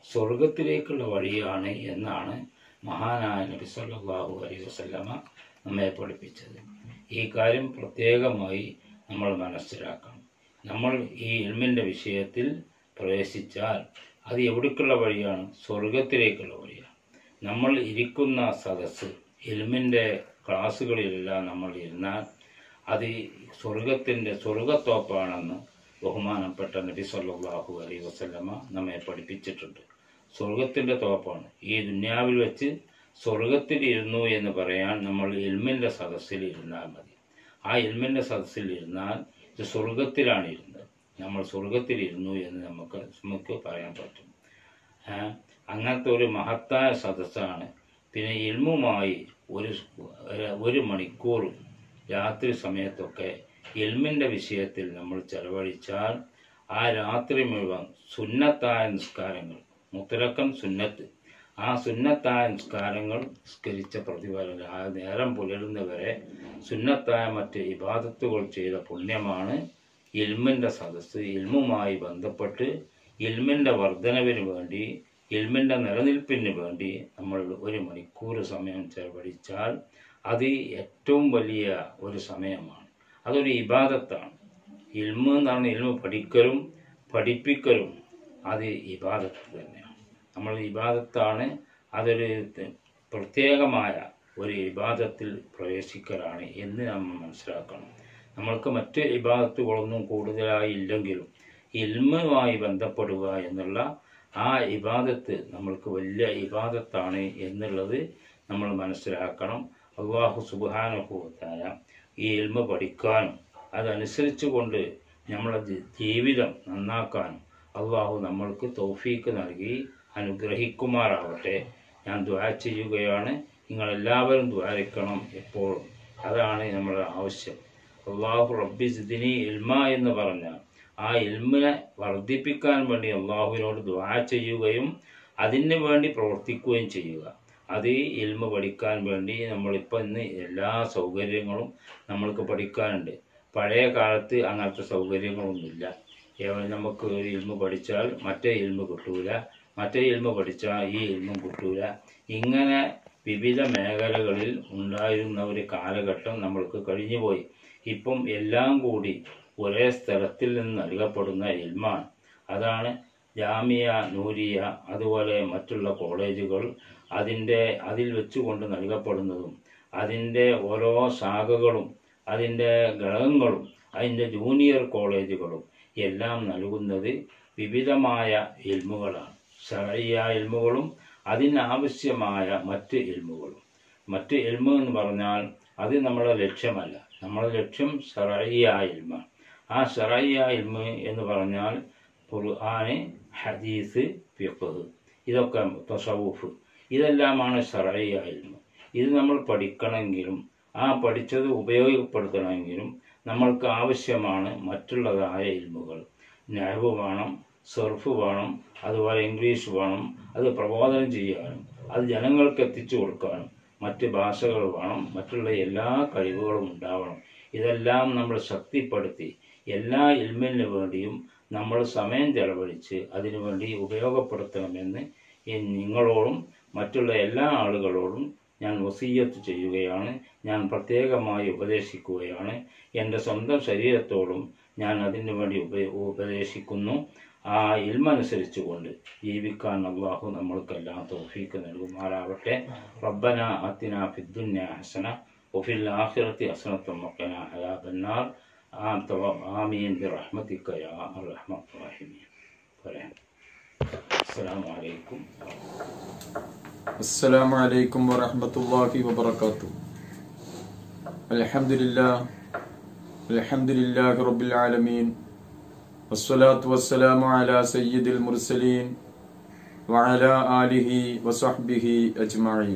F: സ്വർഗത്തിലേക്കുള്ള വഴിയാണ് എന്നാണ് മഹാനായ നബി സല്ലല്ലാഹു അലൈഹി വസല്ലമ നമ്മെ പഠിപ്പിച്ചത് ഈ കാര്യം പ്രത്യേകമായി നമ്മൾ മനസ്സിലാക്കണം നമ്മൾ ഈ ഇൽമിൻ്റെ വിഷയത്തിൽ പ്രവേശിച്ചാൽ അത് എവിടേക്കുള്ള വഴിയാണ് സ്വർഗത്തിലേക്കുള്ള വഴിയാണ് നമ്മൾ ഇരിക്കുന്ന സദസ്സ് ഇൽമിൻ്റെ ക്ലാസ്സുകളിലെല്ലാം നമ്മൾ ഇരുന്നാൽ അത് സ്വർഗത്തിൻ്റെ സ്വർഗത്തോപ്പാണെന്ന് ബഹുമാനപ്പെട്ട നബി സല്ലല്ലാഹു അലൈഹി വസല്ലമ നമ്മെ പഠിപ്പിച്ചിട്ടുണ്ട് സ്വർഗത്തിൻ്റെ തോപ്പാണ് ഈ ദുന്യാവിൽ വെച്ച് സ്വർഗത്തിൽ ഇരുന്നു എന്ന് പറയാൻ നമ്മൾ ഇൽമിൻ്റെ സദസ്സിൽ ഇരുന്നാൽ മതി ആ ഇൽമിൻ്റെ സദസ്സിൽ ഇരുന്നാൽ ഇത് സ്വർഗത്തിലാണ് ഇരുന്നത് നമ്മൾ സ്വർഗത്തിൽ ഇരുന്നു എന്ന് നമുക്ക് നമുക്ക് പറയാൻ പറ്റും ആ, അങ്ങനത്തെ ഒരു മഹത്തായ സദസ്സാണ് പിന്നെ ഇൽമുമായി ഒരു ഒരു- ഒരു മണിക്കൂർ രാത്രി സമയത്തൊക്കെ ഇൽമിൻ്റെ വിഷയത്തിൽ നമ്മൾ ചെലവഴിച്ചാൽ ആ രാത്രി മുഴുവൻ സുന്നത്തായ നിസ്കാരങ്ങൾ മുത്തലക്കം സുന്നത്ത് ആ സുന്നത്തായ നിസ്കാരങ്ങൾ നിസ്കരിച്ച പ്രതിഫലം ആ നേരം പുലരുന്നവരെ സുന്നത്തായ മറ്റ് ഇബാദത്തുകൾ ചെയ്ത പുണ്യമാണ് ഇൽമിൻ്റെ സദസ്സ് ഇൽമുമായി ബന്ധപ്പെട്ട് ഇൽമിൻ്റെ വർധനവിന് വേണ്ടി ഇൽമിൻ്റെ നിലനിൽപ്പിന് വേണ്ടി നമ്മൾ ഒരു മണിക്കൂർ സമയം ചെലവഴിച്ചാൽ അത് ഏറ്റവും വലിയ ഒരു സമയമാണ് അതൊരു ഇബാദത്താണ് ഇൽമ് എന്നാണ് ഇൽമ് പഠിക്കലും പഠിപ്പിക്കലും അത് ഇബാദത്ത് തന്നെയാണ് നമ്മൾ ഇബാദത്താണ് അതൊരു ത- പ്രത്യേകമായ ഒരു ഇബാദത്തിൽ പ്രവേശിക്കലാണ് എന്ന് നമ്മൾ മനസ്സിലാക്കണം നമ്മൾക്ക് മറ്റ് ഇബാദത്തുകളൊന്നും കൂടുതലായി ഇല്ലെങ്കിലും ഇൽമുമായി ബന്ധപ്പെടുക എന്നുള്ള ആ ഇബാദത്ത് നമ്മൾക്ക് വലിയ ഇബാദത്താണ് എന്നുള്ളത് നമ്മൾ മനസ്സിലാക്കണം അള്ളാഹു സുബാനുഭവത്തായ ഈ ഇൽമ പഠിക്കാനും അതനുസരിച്ച് കൊണ്ട് നമ്മളെ ജി- ജീവിതം നന്നാക്കാനും അള്ളാഹു നമ്മൾക്ക് തൗഫീക്ക് നൽകി അനുഗ്രഹിക്കുമാറാവട്ടെ ഞാൻ ദ്വാ ചെയ്യുകയാണ് നിങ്ങളെല്ലാവരും ദ്വാരിക്കണം എപ്പോഴും അതാണ് നമ്മുടെ ആവശ്യം അള്ളാഹു റബ്ബി സിദിനി ഇൽമ എന്ന് പറഞ്ഞാൽ ആ ഇൽമിനെ വർദ്ധിപ്പിക്കാൻ വേണ്ടി അള്ളാഹുവിനോട് ദ്വാ ചെയ്യുകയും അതിന് വേണ്ടി പ്രവർത്തിക്കുകയും ചെയ്യുക അത് ഈ ഇൽമ പഠിക്കാൻ വേണ്ടി നമ്മളിപ്പോൾ ഇന്ന് എല്ലാ സൗകര്യങ്ങളും നമ്മൾക്ക് പഠിക്കാനുണ്ട് പഴയ കാലത്ത് അങ്ങനത്തെ സൗകര്യങ്ങളൊന്നുമില്ല ഏവ- നമുക്ക് ഒരു ഇൽമ പഠിച്ചാൽ മറ്റേ ഇൽമ കിട്ടൂല മറ്റേ ഇൽമ പഠിച്ചാൽ ഈ ഇൽമും കിട്ടൂല ഇങ്ങനെ വിവിധ മേഖലകളിൽ ഉണ്ടായിരുന്ന ഒരു കാലഘട്ടം നമ്മൾക്ക് കഴിഞ്ഞുപോയി ഇപ്പം എല്ലാം കൂടി ഒരേ സ്ഥലത്തിൽ നിന്ന് നൽകപ്പെടുന്ന ഇൽമാണ് അതാണ് ജാമിയ നൂരിയ അതുപോലെ മറ്റുള്ള കോളേജുകൾ അതിൻ്റെ അതിൽ വെച്ചുകൊണ്ട് നൽകപ്പെടുന്നതും അതിൻ്റെ ഓരോ ശാഖകളും അതിൻ്റെ ഘടകങ്ങളും അതിൻ്റെ ജൂനിയർ കോളേജുകളും എല്ലാം നൽകുന്നത് വിവിധമായ ഇൽമുകളാണ് ശരയ്യ ഇൽമുകളും അതിനാവശ്യമായ മറ്റ് ഇൽമുകളും മറ്റ് ഇൽമു എന്ന് പറഞ്ഞാൽ അത് നമ്മുടെ ലക്ഷ്യമല്ല നമ്മുടെ ലക്ഷ്യം ഷറയ്യ ഇൽമാണ് ആ ഷറയ്യ ഇൽമ് എന്ന് പറഞ്ഞാൽ ഖുർആന് ഹദീസ് ഫിഖ് ഇതൊക്കെ തസവുഫ് ഇതെല്ലാമാണ് ഷറയ്യ ഇൽമ് ഇത് നമ്മൾ പഠിക്കണമെങ്കിലും ആ പഠിച്ചത് ഉപയോഗപ്പെടുത്തണമെങ്കിലും നമ്മൾക്ക് ആവശ്യമാണ് മറ്റുള്ളതായ ഇൽമുകൾ നഹവ് വേണം സർഫ് വേണം അതുപോലെ ഇംഗ്ലീഷ് വേണം അത് പ്രബോധനം ചെയ്യാനും അത് ജനങ്ങൾക്ക് എത്തിച്ചു കൊടുക്കാനും മറ്റ് ഭാഷകൾ വേണം മറ്റുള്ള എല്ലാ കഴിവുകളും ഉണ്ടാവണം ഇതെല്ലാം നമ്മൾ ശക്തിപ്പെടുത്തി എല്ലാ ഇൽമിന് വേണ്ടിയും നമ്മൾ സമയം ചെലവഴിച്ച് അതിനുവേണ്ടി ഉപയോഗപ്പെടുത്തണമെന്ന് ഈ നിങ്ങളോടും മറ്റുള്ള എല്ലാ ആളുകളോടും ഞാൻ വസീയത്ത് ചെയ്യുകയാണ് ഞാൻ പ്രത്യേകമായി ഉപദേശിക്കുകയാണ് എൻ്റെ സ്വന്തം ശരീരത്തോടും ഞാൻ അതിനു വേണ്ടി ഉപ ഉപദേശിക്കുന്നു ആ ഇൽമനുസരിച്ചുകൊണ്ട് ജീവിക്കാൻ അള്ളാഹു നമ്മൾക്കെല്ലാം തൗഫീക്ക് നൽകുമാറാവട്ടെ റബ്ബന ആത്തിന ഫിദ്ദുന്യ ഹസന വഫിൽ ആഖിറത്തി ഹസനത്തും വഖിന അദാബന്നാർ ആമീൻ ബിറഹ്മതിക യാ അർഹമർ റഹീമീൻ പറയാം അസ്സലാമു അലൈക്കും
B: السلام عليكم ورحمة الله وبركاته الحمد لله الحمد لله رب العالمين والصلاة والسلام على سيد المرسلين وعلى آله وصحبه أجمعين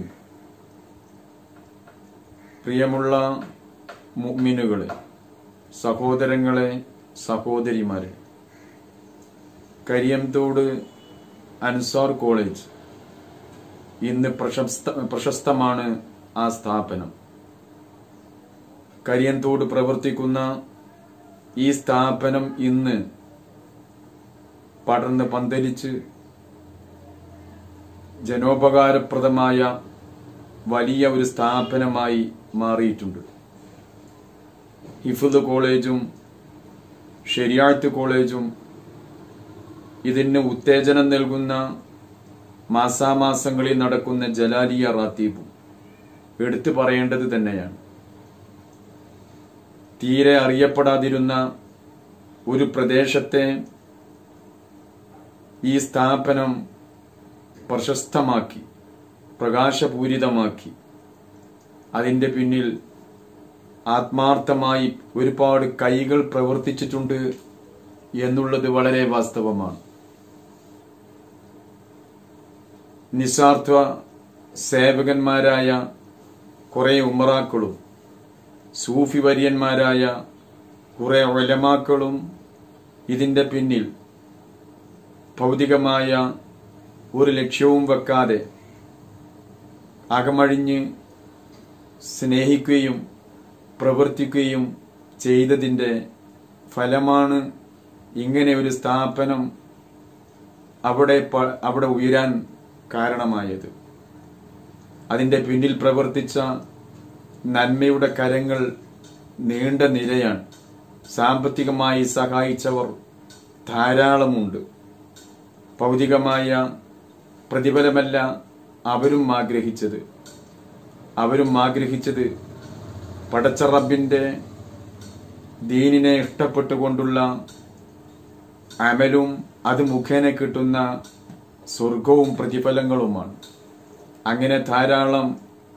B: പ്രിയമുള്ള മുഅ്മിനുകളെ സഹോദരങ്ങളെ സഹോദരിമാരെ കരിയംതോട് അൻസാർ കോളേജ് ഇന്ന് പ്രശസ്ത പ്രശസ്തമാണ് ആ സ്ഥാപനം കരിയന്തോട് പ്രവർത്തിക്കുന്ന ഈ സ്ഥാപനം ഇന്ന് പടർന്ന് പന്തലിച്ച്
G: ജനോപകാരപ്രദമായ വലിയ ഒരു സ്ഥാപനമായി മാറിയിട്ടുണ്ട് ഹിഫുദ് കോളേജും ഷെരിയാത്ത് കോളേജും ഇതിന് ഉത്തേജനം നൽകുന്ന മാസാമാസങ്ങളിൽ നടക്കുന്ന ജലാലിയ റാത്തീബും എടുത്തു പറയേണ്ടത് തന്നെയാണ് തീരെ അറിയപ്പെടാതിരുന്ന ഒരു പ്രദേശത്തെ ഈ സ്ഥാപനം പ്രശസ്തമാക്കി പ്രകാശപൂരിതമാക്കി അതിന്റെ പിന്നിൽ ആത്മാർത്ഥമായി ഒരുപാട് കൈകൾ പ്രവർത്തിച്ചിട്ടുണ്ട് എന്നുള്ളത് വളരെ വാസ്തവമാണ് നിസ്വാർത്ഥ സേവകന്മാരായ കുറെ ഉമറാക്കളും സൂഫി വര്യന്മാരായ കുറെ ഒലമാക്കളും ഇതിന്റെ പിന്നിൽ ഭൗതികമായ ഒരു ലക്ഷ്യവും വെക്കാതെ അകമഴിഞ്ഞ് സ്നേഹിക്കുകയും പ്രവർത്തിക്കുകയും ചെയ്തതിൻ്റെ ഫലമാണ് ഇങ്ങനെ ഒരു സ്ഥാപനം അവിടെ പ- അവിടെ ഉയരാൻ കാരണമായത് അതിന്റെ പിന്നിൽ പ്രവർത്തിച്ച നന്മയുടെ കരങ്ങൾ നീണ്ട നിരയാണ് സാമ്പത്തികമായി സഹായിച്ചവർ ധാരാളമുണ്ട് ഭൗതികമായ പ്രതിഫലമല്ല അവരും ആഗ്രഹിച്ചത് അവരും ആഗ്രഹിച്ചത് പടച്ച റബ്ബിന്റെ ദീനിനെ ഇഷ്ടപ്പെട്ടുകൊണ്ടുള്ള അമലും അത് മുഖേന കിട്ടുന്ന സ്വർഗവും പ്രതിഫലങ്ങളുമാണ് അങ്ങനെ ധാരാളം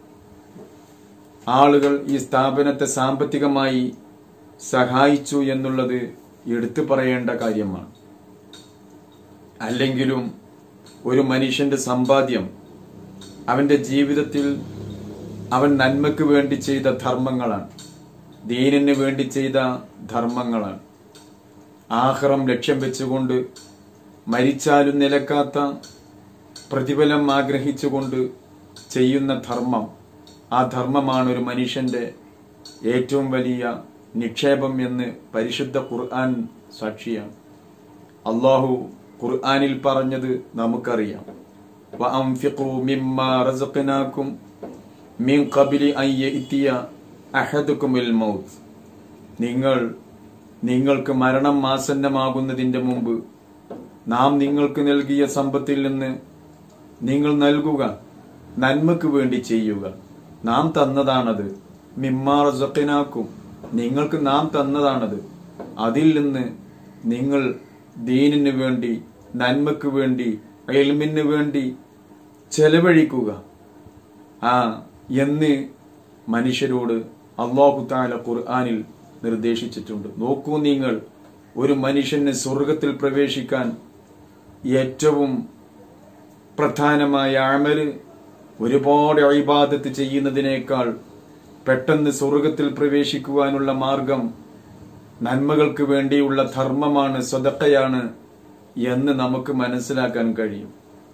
G: ആളുകൾ ഈ സ്ഥാപനത്തെ സാമ്പത്തികമായി സഹായിച്ചു എന്നുള്ളത് എടുത്തു പറയേണ്ട കാര്യമാണ് അല്ലെങ്കിലും ഒരു മനുഷ്യന്റെ സമ്പാദ്യം അവന്റെ ജീവിതത്തിൽ അവൻ നന്മയ്ക്ക് വേണ്ടി ചെയ്ത ധർമ്മങ്ങളാണ് ദീനിന് വേണ്ടി ചെയ്ത ധർമ്മങ്ങളാണ് ആഹ്റം ലക്ഷ്യം വെച്ചുകൊണ്ട് മരിച്ചാലും നിലക്കാത്ത പ്രതിഫലം ആഗ്രഹിച്ചുകൊണ്ട് ചെയ്യുന്ന ധർമ്മം ആ ധർമ്മമാണ് ഒരു മനുഷ്യന്റെ ഏറ്റവും വലിയ നിക്ഷേപം എന്ന് പരിശുദ്ധ ഖുർആൻ സാക്ഷിയാണ് അള്ളാഹു ഖുർആനിൽ പറഞ്ഞത് നമുക്കറിയാം وأنفقوا مما رزقناكم من قبل أن يأتي أحدكم الموت നിങ്ങൾ നിങ്ങൾക്ക് മരണം ആസന്നമാകുന്നതിന്റെ മുമ്പ് നാം നിങ്ങൾക്ക് നൽകിയ സമ്പത്തിൽ നിന്ന് നിങ്ങൾ നൽകുക നന്മക്ക് വേണ്ടി ചെയ്യുക നാം തന്നതാണത് മിമ്മാർ സക്കിനാക്കും നിങ്ങൾക്ക് നാം തന്നതാണത് അതിൽ നിന്ന് നിങ്ങൾ ദീനിന് വേണ്ടി നന്മക്ക് വേണ്ടി എൽമിന് വേണ്ടി ചെലവഴിക്കുക ആ എന്ന് മനുഷ്യരോട് അള്ളാഹു താല ഖുർആാനിൽ നിർദ്ദേശിച്ചിട്ടുണ്ട് നോക്കൂ നിങ്ങൾ ഒരു മനുഷ്യന് സ്വർഗത്തിൽ പ്രവേശിക്കാൻ ഏറ്റവും പ്രധാനമായ അമല് ഒരുപാട് അഴിബാദത്ത് ചെയ്യുന്നതിനേക്കാൾ പെട്ടെന്ന് സ്വർഗത്തിൽ പ്രവേശിക്കുവാനുള്ള മാർഗം നന്മകൾക്ക് വേണ്ടിയുള്ള ധർമ്മമാണ് സ്വതക്കയാണ് എന്ന് നമുക്ക് മനസ്സിലാക്കാൻ കഴിയും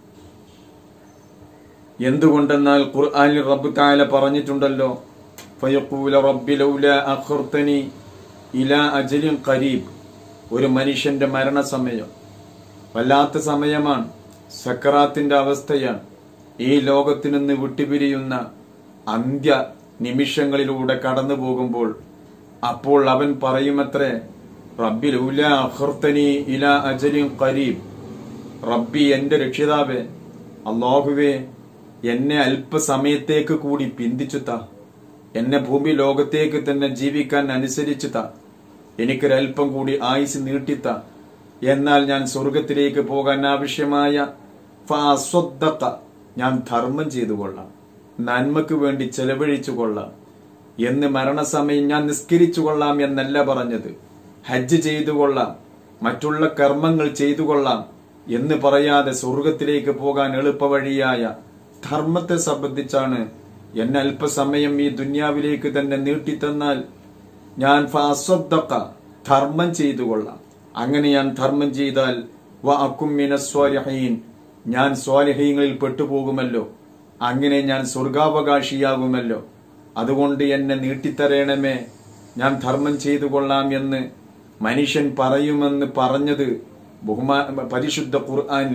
G: എന്തുകൊണ്ടെന്നാൽ ഖുർആനിൽ റബ്ബ് താല പറഞ്ഞിട്ടുണ്ടല്ലോ ഫയഖൂല റബ്ബി ലൗല അഖർതനി ഇലാ അജലിൻ ഖരീബ് ഒരു മനുഷ്യന്റെ മരണസമയം വല്ലാത്ത സമയമാണ് സക്കറാത്തിന്റെ അവസ്ഥയാണ് ഈ ലോകത്തിൽ നിന്ന് വിട്ടുപിരിയുന്ന അന്ത്യ നിമിഷങ്ങളിലൂടെ കടന്നു പോകുമ്പോൾ അപ്പോൾ അവൻ പറയുമത്രേ റബ്ബി ലൗല അഖർതനി ഇലാ അജലിൻ ഖരീബ് റബ്ബി എന്റെ രക്ഷിതാവേ അള്ളാഹുവേ എന്നെ അല്പസമയത്തേക്ക് കൂടി പിന്തിച്ചുത്ത എന്നെ ഭൂമി ലോകത്തേക്ക് തന്നെ ജീവിക്കാൻ അനുസരിച്ചുത്ത എനിക്കൊരല്പം കൂടി ആയുസ് നീട്ടിത്ത എന്നാൽ ഞാൻ സ്വർഗത്തിലേക്ക് പോകാൻ ആവശ്യമായ ഫഅസ്വദ്ദഖ, ഞാൻ ധർമ്മം ചെയ്തു കൊള്ളാം നന്മക്ക് വേണ്ടി ചെലവഴിച്ചു കൊള്ളാം എന്ന് മരണസമയം ഞാൻ നിസ്കരിച്ചു കൊള്ളാം എന്നല്ല പറഞ്ഞത് ഹജ്ജ് ചെയ്തു കൊള്ളാം മറ്റുള്ള കർമ്മങ്ങൾ ചെയ്തു കൊള്ളാം എന്ന് പറയാതെ സ്വർഗത്തിലേക്ക് പോകാൻ എളുപ്പവഴിയായ ധർമ്മത്തെ സംബന്ധിച്ചാണ് എന്നെ അല്പസമയം ഈ ദുന്യാവിലേക്ക് തന്നെ നീട്ടിത്തന്നാൽ ഞാൻ ഫഅസ്വദ്ദഖ, ധർമ്മം ചെയ്തു കൊള്ളാം അങ്ങനെ ഞാൻ ധർമ്മം ചെയ്താൽ വ അക്കും മിനസ്വാലിഹീൻ ഞാൻ സ്വാലിഹീങ്ങളിൽ പെട്ടുപോകുമല്ലോ അങ്ങനെ ഞാൻ സ്വർഗാവകാശിയാകുമല്ലോ അതുകൊണ്ട് എന്നെ നീട്ടിത്തരേണമേ ഞാൻ ധർമ്മം ചെയ്തു കൊള്ളാം എന്ന് മനുഷ്യൻ പറയുമെന്ന് പറഞ്ഞത് ബഹുമാ പരിശുദ്ധ ഖുർആനിൽ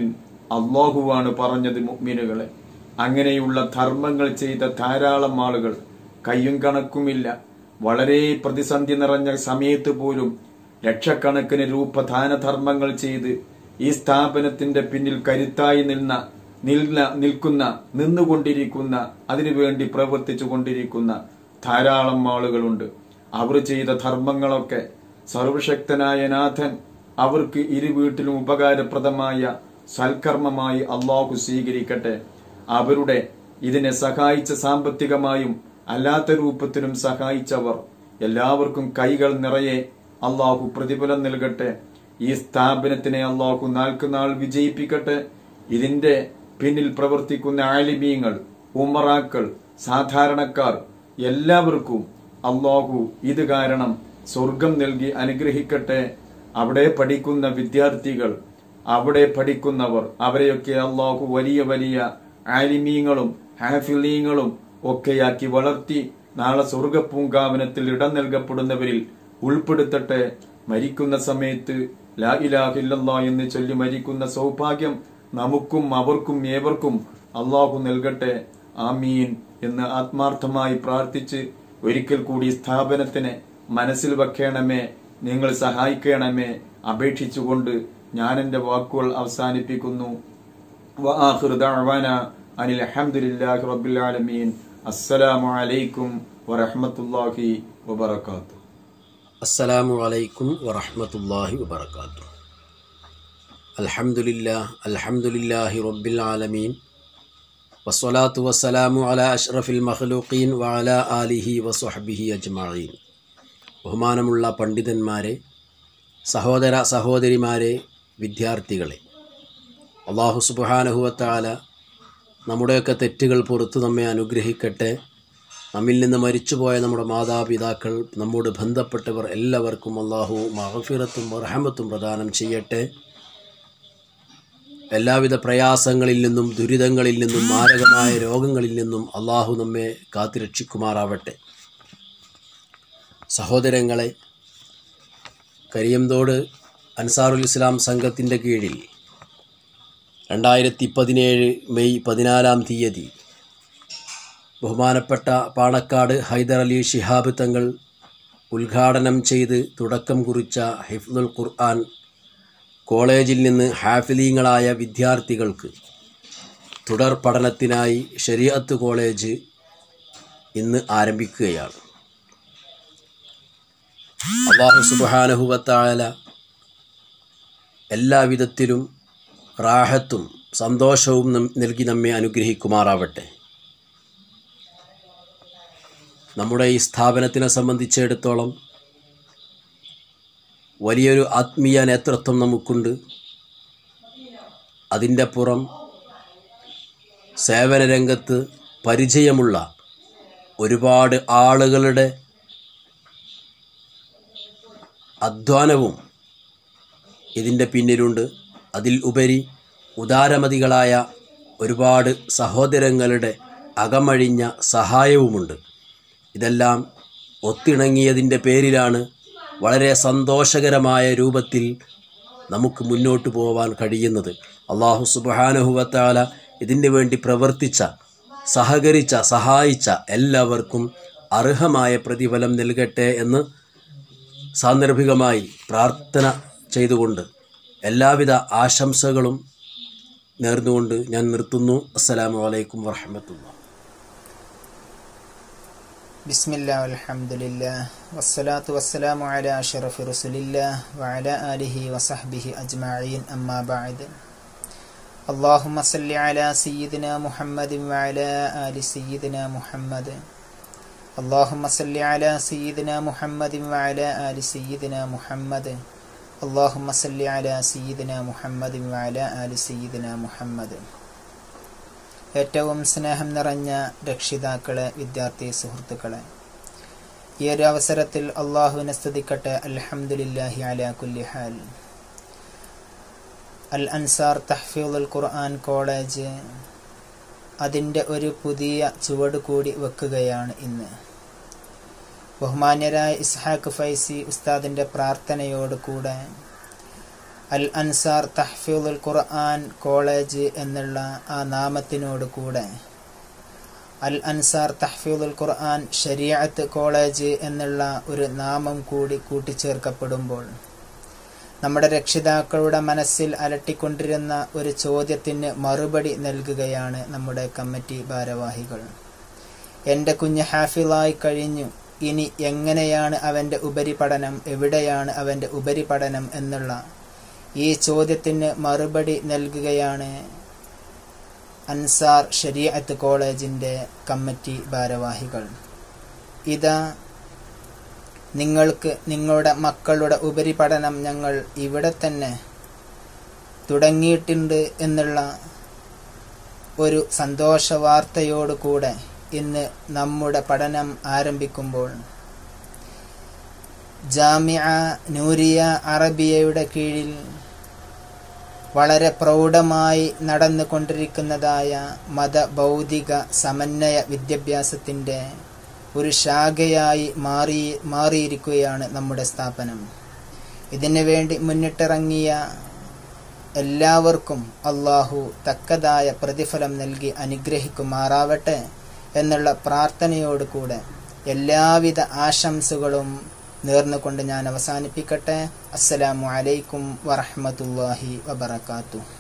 G: അള്ളാഹുവാണ് പറഞ്ഞത് മുഅ്മിനുകളെ അങ്ങനെയുള്ള ധർമ്മങ്ങൾ ചെയ്ത ധാരാളം ആളുകൾ കയ്യും കണക്കുമില്ല വളരെ പ്രതിസന്ധി നിറഞ്ഞ സമയത്ത് പോലും ലക്ഷക്കണക്കിന് രൂപ ദാനധർമ്മങ്ങൾ ചെയ്ത് ഈ സ്ഥാപനത്തിന്റെ പിന്നിൽ കരുത്തായി നിന്ന നിൽന നിൽക്കുന്ന നിന്നുകൊണ്ടിരിക്കുന്ന അതിനുവേണ്ടി പ്രവർത്തിച്ചു കൊണ്ടിരിക്കുന്ന ധാരാളം ആളുകളുണ്ട് അവർ ചെയ്ത ധർമ്മങ്ങളൊക്കെ സർവശക്തനായ നാഥൻ അവർക്ക് ഇരു വീട്ടിലും ഉപകാരപ്രദമായ സൽക്കർമ്മമായി അള്ളാഹു സ്വീകരിക്കട്ടെ അവരുടെ ഇതിനെ സഹായിച്ച സാമ്പത്തികമായും അല്ലാത്ത രൂപത്തിലും സഹായിച്ചവർ എല്ലാവർക്കും കൈകൾ നിറയെ അള്ളാഹു പ്രതിഫലം നൽകട്ടെ ഈ സ്ഥാപനത്തിനെ അള്ളാഹു നാൾക്ക് നാൾ വിജയിപ്പിക്കട്ടെ ഇതിന്റെ പിന്നിൽ പ്രവർത്തിക്കുന്ന ആലിമീങ്ങൾ ഉമറാക്കൾ സാധാരണക്കാർ എല്ലാവർക്കും അള്ളാഹു ഇത് കാരണം സ്വർഗം നൽകി അനുഗ്രഹിക്കട്ടെ അവിടെ പഠിക്കുന്ന വിദ്യാർത്ഥികൾ അവിടെ പഠിക്കുന്നവർ അവരെയൊക്കെ അള്ളാഹു വലിയ വലിയ ആലിമീങ്ങളും ഹാഫിലീങ്ങളും ഒക്കെയാക്കി വളർത്തി നാളെ സ്വർഗപ്പൂങ്കാവനത്തിൽ ഇടം നൽകപ്പെടുന്നവരിൽ ഉൾപ്പെടുത്തട്ടെ മരിക്കുന്ന സമയത്ത് ലാ ഇലാഹില്ലല്ലാ എന്ന് ചൊല്ലി മരിക്കുന്ന സൗഭാഗ്യം നമുക്കും അവർക്കും ഏവർക്കും അള്ളാഹു നൽകട്ടെ ആമീൻ എന്ന് ആത്മാർത്ഥമായി പ്രാർത്ഥിച്ച് ഒരിക്കൽ കൂടി സ്ഥാപനത്തിനെ മനസ്സിൽ വെക്കണമേ നിങ്ങൾ സഹായിക്കണമേ അപേക്ഷിച്ചുകൊണ്ട് ഞാൻ എന്റെ വാക്കുകൾ അവസാനിപ്പിക്കുന്നു وآخر دعوانا أن الحمد لله رب العالمين السلام عليكم ورحمة الله وبركاته
H: അസ്സലാമു അലൈക്കും വറഹ്മത്തുള്ളാഹി വബർക്കാത്തു അൽഹംദുലില്ലാ അൽഹംദുലില്ലാഹി റബ്ബിൽ ആലമീൻ വസ്സലാത്തു വസ്സലാമു അലാ അഷ്റഫിൽ മഖ്ലൂഖീൻ വഅലാ ആലിഹി വസ്വഹ്ബിഹി അജ്മഈൻ ബഹുമാനമുള്ള പണ്ഡിതന്മാരെ സഹോദര സഹോദരിമാരെ വിദ്യാർത്ഥികളെ അള്ളാഹു സുബ്ഹാനഹുവത്താല നമ്മുടെയൊക്കെ തെറ്റുകൾ പുറത്തു നമ്മെ അനുഗ്രഹിക്കട്ടെ നമ്മിൽ നിന്ന് മരിച്ചുപോയ നമ്മുടെ മാതാപിതാക്കൾ നമ്മോട് ബന്ധപ്പെട്ടവർ എല്ലാവർക്കും അള്ളാഹു മഹഫിറത്തും റഹമത്തും പ്രദാനം ചെയ്യട്ടെ എല്ലാവിധ പ്രയാസങ്ങളിൽ നിന്നും ദുരിതങ്ങളിൽ നിന്നും മാരകമായ രോഗങ്ങളിൽ നിന്നും അള്ളാഹു നമ്മെ കാത്തുരക്ഷിക്കുമാറാവട്ടെ സഹോദരങ്ങളെ കരിയംതോട് അൻസാറുൽ ഇസ്ലാം സംഘത്തിൻ്റെ കീഴിൽ രണ്ടായിരത്തി പതിനേഴ് മെയ് പതിനാലാം തീയതി ബഹുമാനപ്പെട്ട പാണക്കാട് ഹൈദർ അലി ശിഹാബ് തങ്ങൾ ഉദ്ഘാടനം ചെയ്ത് തുടക്കം കുറിച്ച ഹിഫ്ദുൽ ഖുർആൻ കോളേജിൽ നിന്ന് ഹാഫിലീങ്ങളായ വിദ്യാർത്ഥികൾക്ക് തുടർ പഠനത്തിനായി ശരീഅത്ത് കോളേജ് ഇന്ന് ആരംഭിക്കുകയാണ് അള്ളാഹു സുബാനഹുവത്തായ എല്ലാവിധത്തിലും റാഹത്തും സന്തോഷവും നം- നൽകി നമ്മെ അനുഗ്രഹിക്കുമാറാവട്ടെ നമ്മുടെ ഈ സ്ഥാപനത്തിനെ സംബന്ധിച്ചിടത്തോളം വലിയൊരു ആത്മീയ നേതൃത്വം നമുക്കുണ്ട് അതിൻ്റെ പുറം സേവന രംഗത്ത് പരിചയമുള്ള ഒരുപാട് ആളുകളുടെ അധ്വാനവും ഇതിൻ്റെ പിന്നിലുണ്ട് അതിൽ ഉപരി ഉദാരമതികളായ ഒരുപാട് സഹോദരങ്ങളുടെ അകമഴിഞ്ഞ സഹായവുമുണ്ട് ഇതെല്ലാം ഒത്തിണങ്ങിയതിൻ്റെ പേരിലാണ് വളരെ സന്തോഷകരമായ രൂപത്തിൽ നമുക്ക് മുന്നോട്ട് പോകാൻ കഴിയുന്നത് അള്ളാഹു സുബാനുഹുവത്താല ഇതിന് വേണ്ടി പ്രവർത്തിച്ച സഹകരിച്ച സഹായിച്ച എല്ലാവർക്കും അർഹമായ പ്രതിഫലം നൽകട്ടെ എന്ന് സാന്ദർഭികമായി പ്രാർത്ഥന ചെയ്തുകൊണ്ട് എല്ലാവിധ ആശംസകളും നേർന്നുകൊണ്ട് ഞാൻ നിർത്തുന്നു അസ്സലാമു അലൈക്കും വറഹമത്തുള്ള
I: بسم الله والحمد لله والصلاة والسلام على أشرف رسل الله وعلى آله وصحبه أجمعين أما بعد اللهم صل على سيدنا محمد وعلى آل سيدنا محمد اللهم صل على سيدنا محمد وعلى آل سيدنا محمد اللهم صل على سيدنا محمد وعلى آل سيدنا محمد ഏറ്റവും സ്നേഹം നിറഞ്ഞ രക്ഷിതാക്കളെ വിദ്യാർത്ഥി സുഹൃത്തുക്കളെ ഈ ഒരു അവസരത്തിൽ അള്ളാഹുവിനെ സ്തുതിക്കട്ടെ അൽഹംദുലില്ലാഹി അലാ കുല്ലി ഹാൽ അൽ അൻസാർ തഹ്ഫീദുൽ ഖുർആൻ കോളേജ് അതിൻ്റെ ഒരു പുതിയ ചുവട് കൂടി വെക്കുകയാണ് ഇന്ന് ബഹുമാന്യരായ ഇസ്ഹാഖ് ഫൈസി ഉസ്താദിൻ്റെ പ്രാർത്ഥനയോട് കൂടെ അൽ അൻസാർ തഹ്ഫീദുൽ ഖുർആൻ കോളേജ് എന്നുള്ള ആ നാമത്തിനോട് കൂടെ അൽ അൻസാർ തഹ്ഫീദുൽ ഖുർആൻ ശരിയത്ത് കോളേജ് എന്നുള്ള ഒരു നാമം കൂടി കൂട്ടിച്ചേർക്കപ്പെടുമ്പോൾ നമ്മുടെ രക്ഷിതാക്കളുടെ മനസ്സിൽ അലട്ടിക്കൊണ്ടിരുന്ന ഒരു ചോദ്യത്തിന് മറുപടി നൽകുകയാണ് നമ്മുടെ കമ്മിറ്റി ഭാരവാഹികൾ എൻ്റെ കുഞ്ഞ് ഹാഫിളായി കഴിഞ്ഞു ഇനി എങ്ങനെയാണ് അവൻ്റെ ഉപരിപഠനം എവിടെയാണ് അവൻ്റെ ഉപരിപഠനം എന്നുള്ള ഈ ചോദ്യത്തിന് മറുപടി നൽകുകയാണ് അൻസാർ ഷരീഅത്ത് കോളേജിൻ്റെ കമ്മിറ്റി ഭാരവാഹികൾ ഇതാ നിങ്ങൾക്ക് നിങ്ങളുടെ മക്കളുടെ ഉപരിപഠനം ഞങ്ങൾ ഇവിടെ തന്നെ തുടങ്ങിയിട്ടുണ്ട് എന്നുള്ള ഒരു സന്തോഷ വാർത്തയോടുകൂടെ ഇന്ന് നമ്മുടെ പഠനം ആരംഭിക്കുമ്പോൾ ജാമിയ നൂരിയ അറബിയയുടെ കീഴിൽ വളരെ പ്രൗഢമായി നടന്നുകൊണ്ടിരിക്കുന്നതായ മതബൗദ്ധിക സമന്വയ വിദ്യാഭ്യാസത്തിൻ്റെ ഒരു ശാഖയായി മാറി മാറിയിരിക്കുകയാണ് നമ്മുടെ സ്ഥാപനം ഇതിനു വേണ്ടി മുന്നിട്ടിറങ്ങിയ എല്ലാവർക്കും അള്ളാഹു തക്കതായ പ്രതിഫലം നൽകി അനുഗ്രഹിക്കുമാറാവട്ടെ എന്നുള്ള പ്രാർത്ഥനയോടുകൂടെ എല്ലാവിധ ആശംസകളും നേർന്നുകൊണ്ട് ഞാൻ അവസാനിപ്പിക്കട്ടെ അസ്സലാമു അലൈക്കും വറഹ്മത്തുള്ളാഹി വബറകാതുഹു